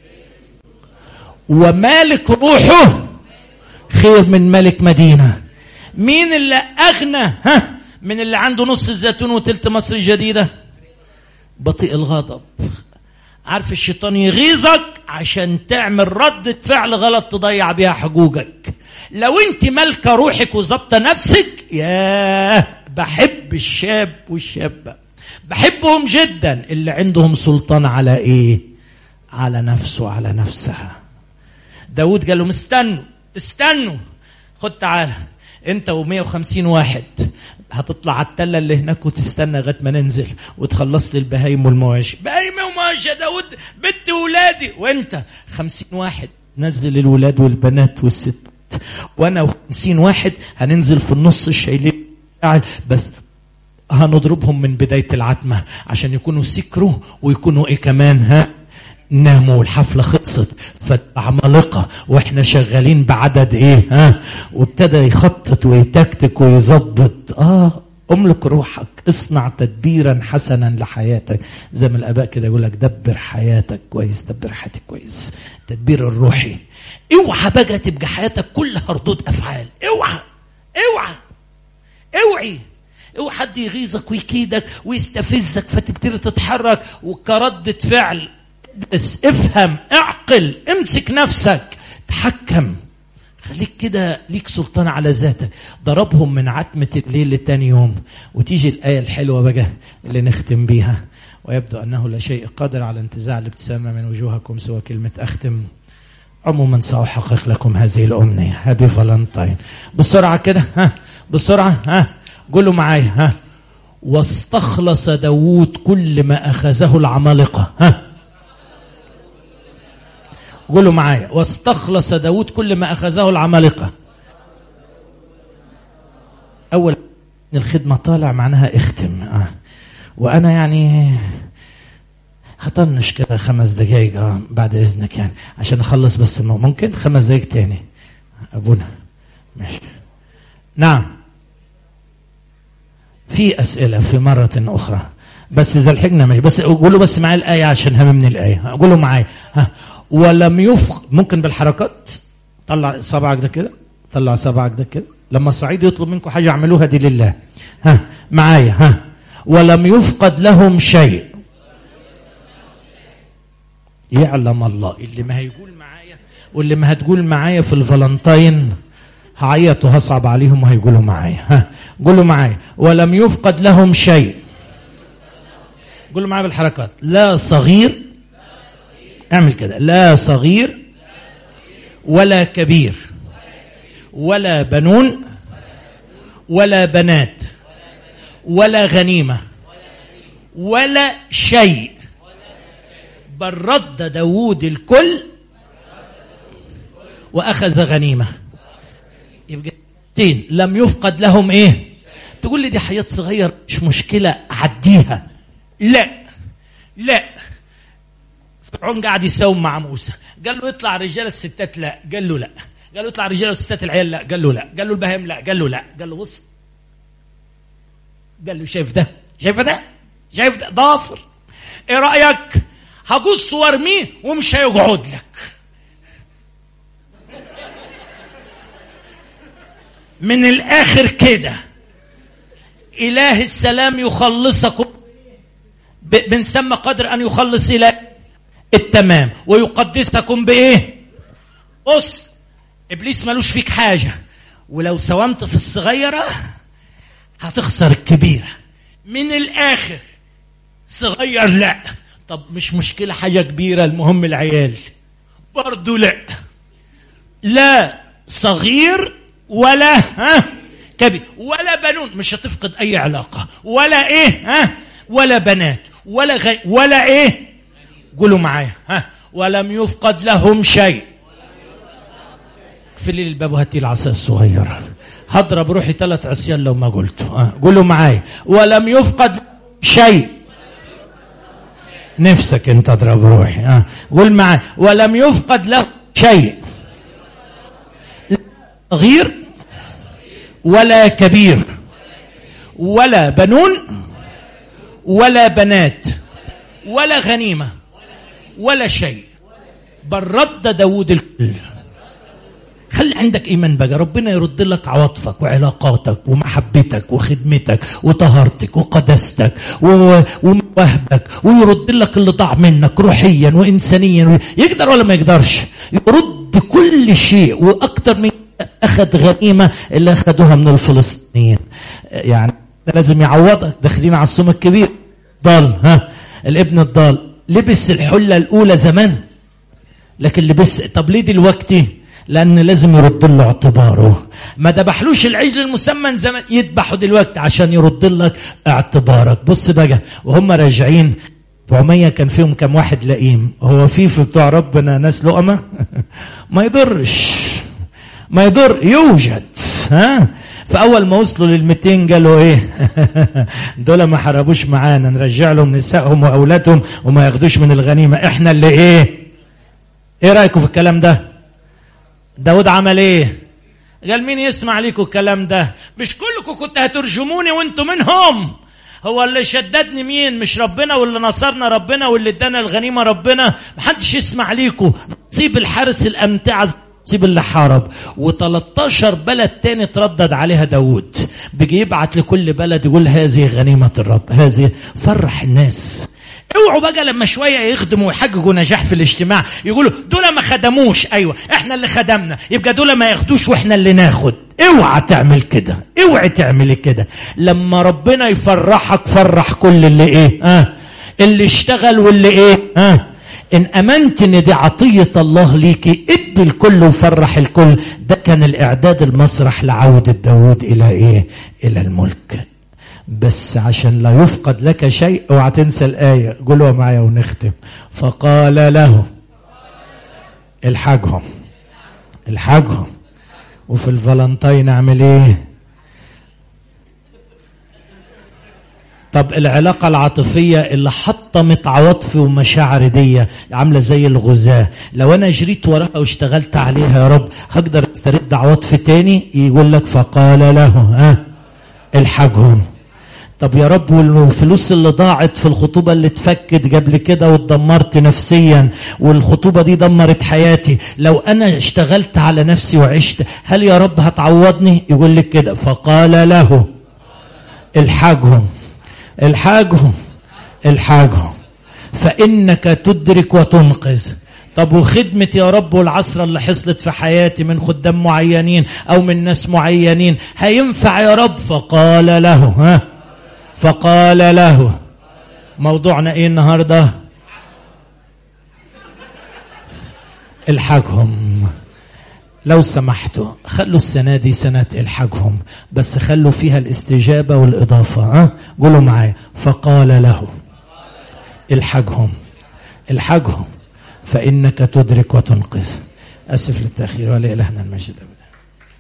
Speaker 1: ومالك روحه خير من ملك مدينة مين اللي أغنى ها من اللي عنده نص الزيتون وتلت مصر الجديدة بطيء الغضب عارف الشيطان يغيظك عشان تعمل ردة فعل غلط تضيع بيها حقوقك لو انت مالكة روحك وظبطة نفسك ياه بحب الشاب والشابة بحبهم جدا اللي عندهم سلطان على ايه على نفسه على نفسها داود قال لهم استنوا استنوا خد تعالى انت و150 واحد هتطلع على التله اللي هناك وتستنى لغايه ما ننزل وتخلص لي البهايم والمواشي بهايم ومواشي يا داود بنت ولادي وانت 50 واحد نزل الولاد والبنات والست وانا و50 واحد هننزل في النص الشايلين بس هنضربهم من بدايه العتمه عشان يكونوا سكروا ويكونوا ايه كمان ها ناموا والحفلة خلصت فعمالقة واحنا شغالين بعدد ايه ها وابتدى يخطط ويتكتك ويظبط اه املك روحك اصنع تدبيرا حسنا لحياتك زي ما الاباء كده يقول لك دبر حياتك كويس دبر حياتك كويس التدبير الروحي اوعى بقى تبقى حياتك كلها ردود افعال اوعى اوعى اوعي اوعى حد يغيظك ويكيدك ويستفزك فتبتدي تتحرك وكردة فعل بس افهم اعقل امسك نفسك تحكم خليك كده ليك سلطان على ذاتك ضربهم من عتمة الليل لتاني يوم وتيجي الآية الحلوة بقى اللي نختم بيها ويبدو أنه لا شيء قادر على انتزاع الابتسامة من وجوهكم سوى كلمة أختم عموما سأحقق لكم هذه الأمنية هابي فالنتاين بسرعة كده ها بسرعة ها قولوا معايا ها واستخلص داوود كل ما أخذه العمالقة ها قولوا معايا واستخلص داوود كل ما أخذه العمالقة أول الخدمة طالع معناها اختم آه. وأنا يعني هطنش كده خمس دقايق آه بعد إذنك يعني عشان أخلص بس إنه ممكن خمس دقايق تاني أبونا ماشي نعم في أسئلة في مرة أخرى بس إذا لحقنا ماشي بس قولوا بس معايا الآية عشان هممني الآية قولوا معايا ها ولم يفق ممكن بالحركات طلع صبعك ده كده طلع صبعك ده كده لما الصعيد يطلب منكم حاجة اعملوها دي لله ها معايا ها ولم يفقد لهم شيء يعلم الله اللي ما هيقول معايا واللي ما هتقول معايا في الفالنتاين هعيط وهصعب عليهم وهيقولوا معايا ها قولوا معايا ولم يفقد لهم شيء قولوا معايا بالحركات لا صغير اعمل كده لا صغير ولا كبير ولا بنون ولا بنات ولا غنيمة ولا شيء بل رد داود الكل وأخذ غنيمة يبقى تين لم يفقد لهم ايه تقول لي دي حياة صغير مش مشكلة عديها لا لا فرعون قاعد يساوم مع موسى قال له يطلع رجال الستات لا قال له لا قال له يطلع رجال الستات العيال لا قال له لا قال له البهائم لا قال له لا قال له بص قال له شايف ده شايف ده شايف ده ضافر ايه رايك هقص وارميه ومش هيقعد لك من الاخر كده اله السلام يخلصكم بنسمى قدر ان يخلص الى التمام ويقدسكم بايه بص ابليس ملوش فيك حاجه ولو سومت في الصغيره هتخسر الكبيره من الاخر صغير لا طب مش مشكله حاجه كبيره المهم العيال برضو لا لا صغير ولا ها كبير ولا بنون مش هتفقد اي علاقه ولا ايه ها ولا بنات ولا غي ولا ايه قولوا معايا ها ولم يفقد لهم شيء اقفلي لي الباب وهاتي العصا الصغيره هضرب روحي ثلاث عصيان لو ما قلته ها قولوا معايا ولم يفقد شيء نفسك انت اضرب روحي ها قول معايا ولم يفقد له شيء صغير ولا كبير ولا بنون ولا بنات ولا غنيمة ولا شيء بل رد داود الكل خلي عندك ايمان بقى ربنا يرد لك عواطفك وعلاقاتك ومحبتك وخدمتك وطهارتك وقداستك ومواهبك ويرد لك اللي ضاع منك روحيا وانسانيا يقدر ولا ما يقدرش يرد كل شيء واكثر من اخذ غنيمه اللي اخذوها من الفلسطينيين يعني لازم يعوضك داخلين على الصوم الكبير ضال ها الابن الضال لبس الحله الاولى زمان لكن لبس طب ليه دلوقتي لان لازم يرد له اعتباره ما ذبحلوش العجل المسمن زمان يذبحه دلوقتي عشان يرد لك اعتبارك بص بقى وهم راجعين 400 كان فيهم كم واحد لئيم هو في في بتوع ربنا ناس لقمه ما يضرش ما يضر يوجد ها فاول ما وصلوا لل 200 قالوا ايه دول ما حاربوش معانا نرجع لهم نسائهم واولادهم وما ياخدوش من الغنيمه احنا اللي ايه ايه رايكم في الكلام ده داود عمل ايه قال مين يسمع ليكم الكلام ده مش كلكم كنت هترجموني وانتم منهم هو اللي شددني مين مش ربنا واللي نصرنا ربنا واللي ادانا الغنيمه ربنا محدش يسمع ليكم نصيب الحارس الامتعه نصيب اللي حارب و13 بلد تاني تردد عليها داود بيجي يبعت لكل بلد يقول هذه غنيمة الرب هذه فرح الناس اوعوا بقى لما شويه يخدموا ويحققوا نجاح في الاجتماع يقولوا دول ما خدموش ايوه احنا اللي خدمنا يبقى دول ما ياخدوش واحنا اللي ناخد اوعى تعمل كده اوعي تعملي كده لما ربنا يفرحك فرح كل اللي ايه اه اللي اشتغل واللي ايه ها ان امنت ان دي عطيه الله ليكي ادي الكل وفرح الكل ده كان الاعداد المسرح لعوده داود الى ايه الى الملك بس عشان لا يفقد لك شيء اوعى تنسى الايه قولوا معايا ونختم فقال له الحاجهم الحاجهم وفي الفالنتين اعمل ايه طب العلاقة العاطفية اللي حطمت عواطفي ومشاعري دي عاملة زي الغزاة لو أنا جريت وراها واشتغلت عليها يا رب هقدر استرد عواطفي تاني يقول لك فقال له ها الحاجهم طب يا رب والفلوس اللي ضاعت في الخطوبة اللي اتفكت قبل كده واتدمرت نفسيا والخطوبة دي دمرت حياتي لو أنا اشتغلت على نفسي وعشت هل يا رب هتعوضني يقول لك كده فقال له الحاجهم الحاجهم الحاجهم فإنك تدرك وتنقذ طب وخدمة يا رب والعصرة اللي حصلت في حياتي من خدام معينين أو من ناس معينين هينفع يا رب فقال له ها فقال له موضوعنا ايه النهارده الحاجهم لو سمحتوا خلوا السنة دي سنة الحاجهم بس خلوا فيها الاستجابة والإضافة ها قولوا معايا فقال له الحاجهم الحاجهم فإنك تدرك وتنقذ أسف للتأخير ولإلهنا المجد أبدا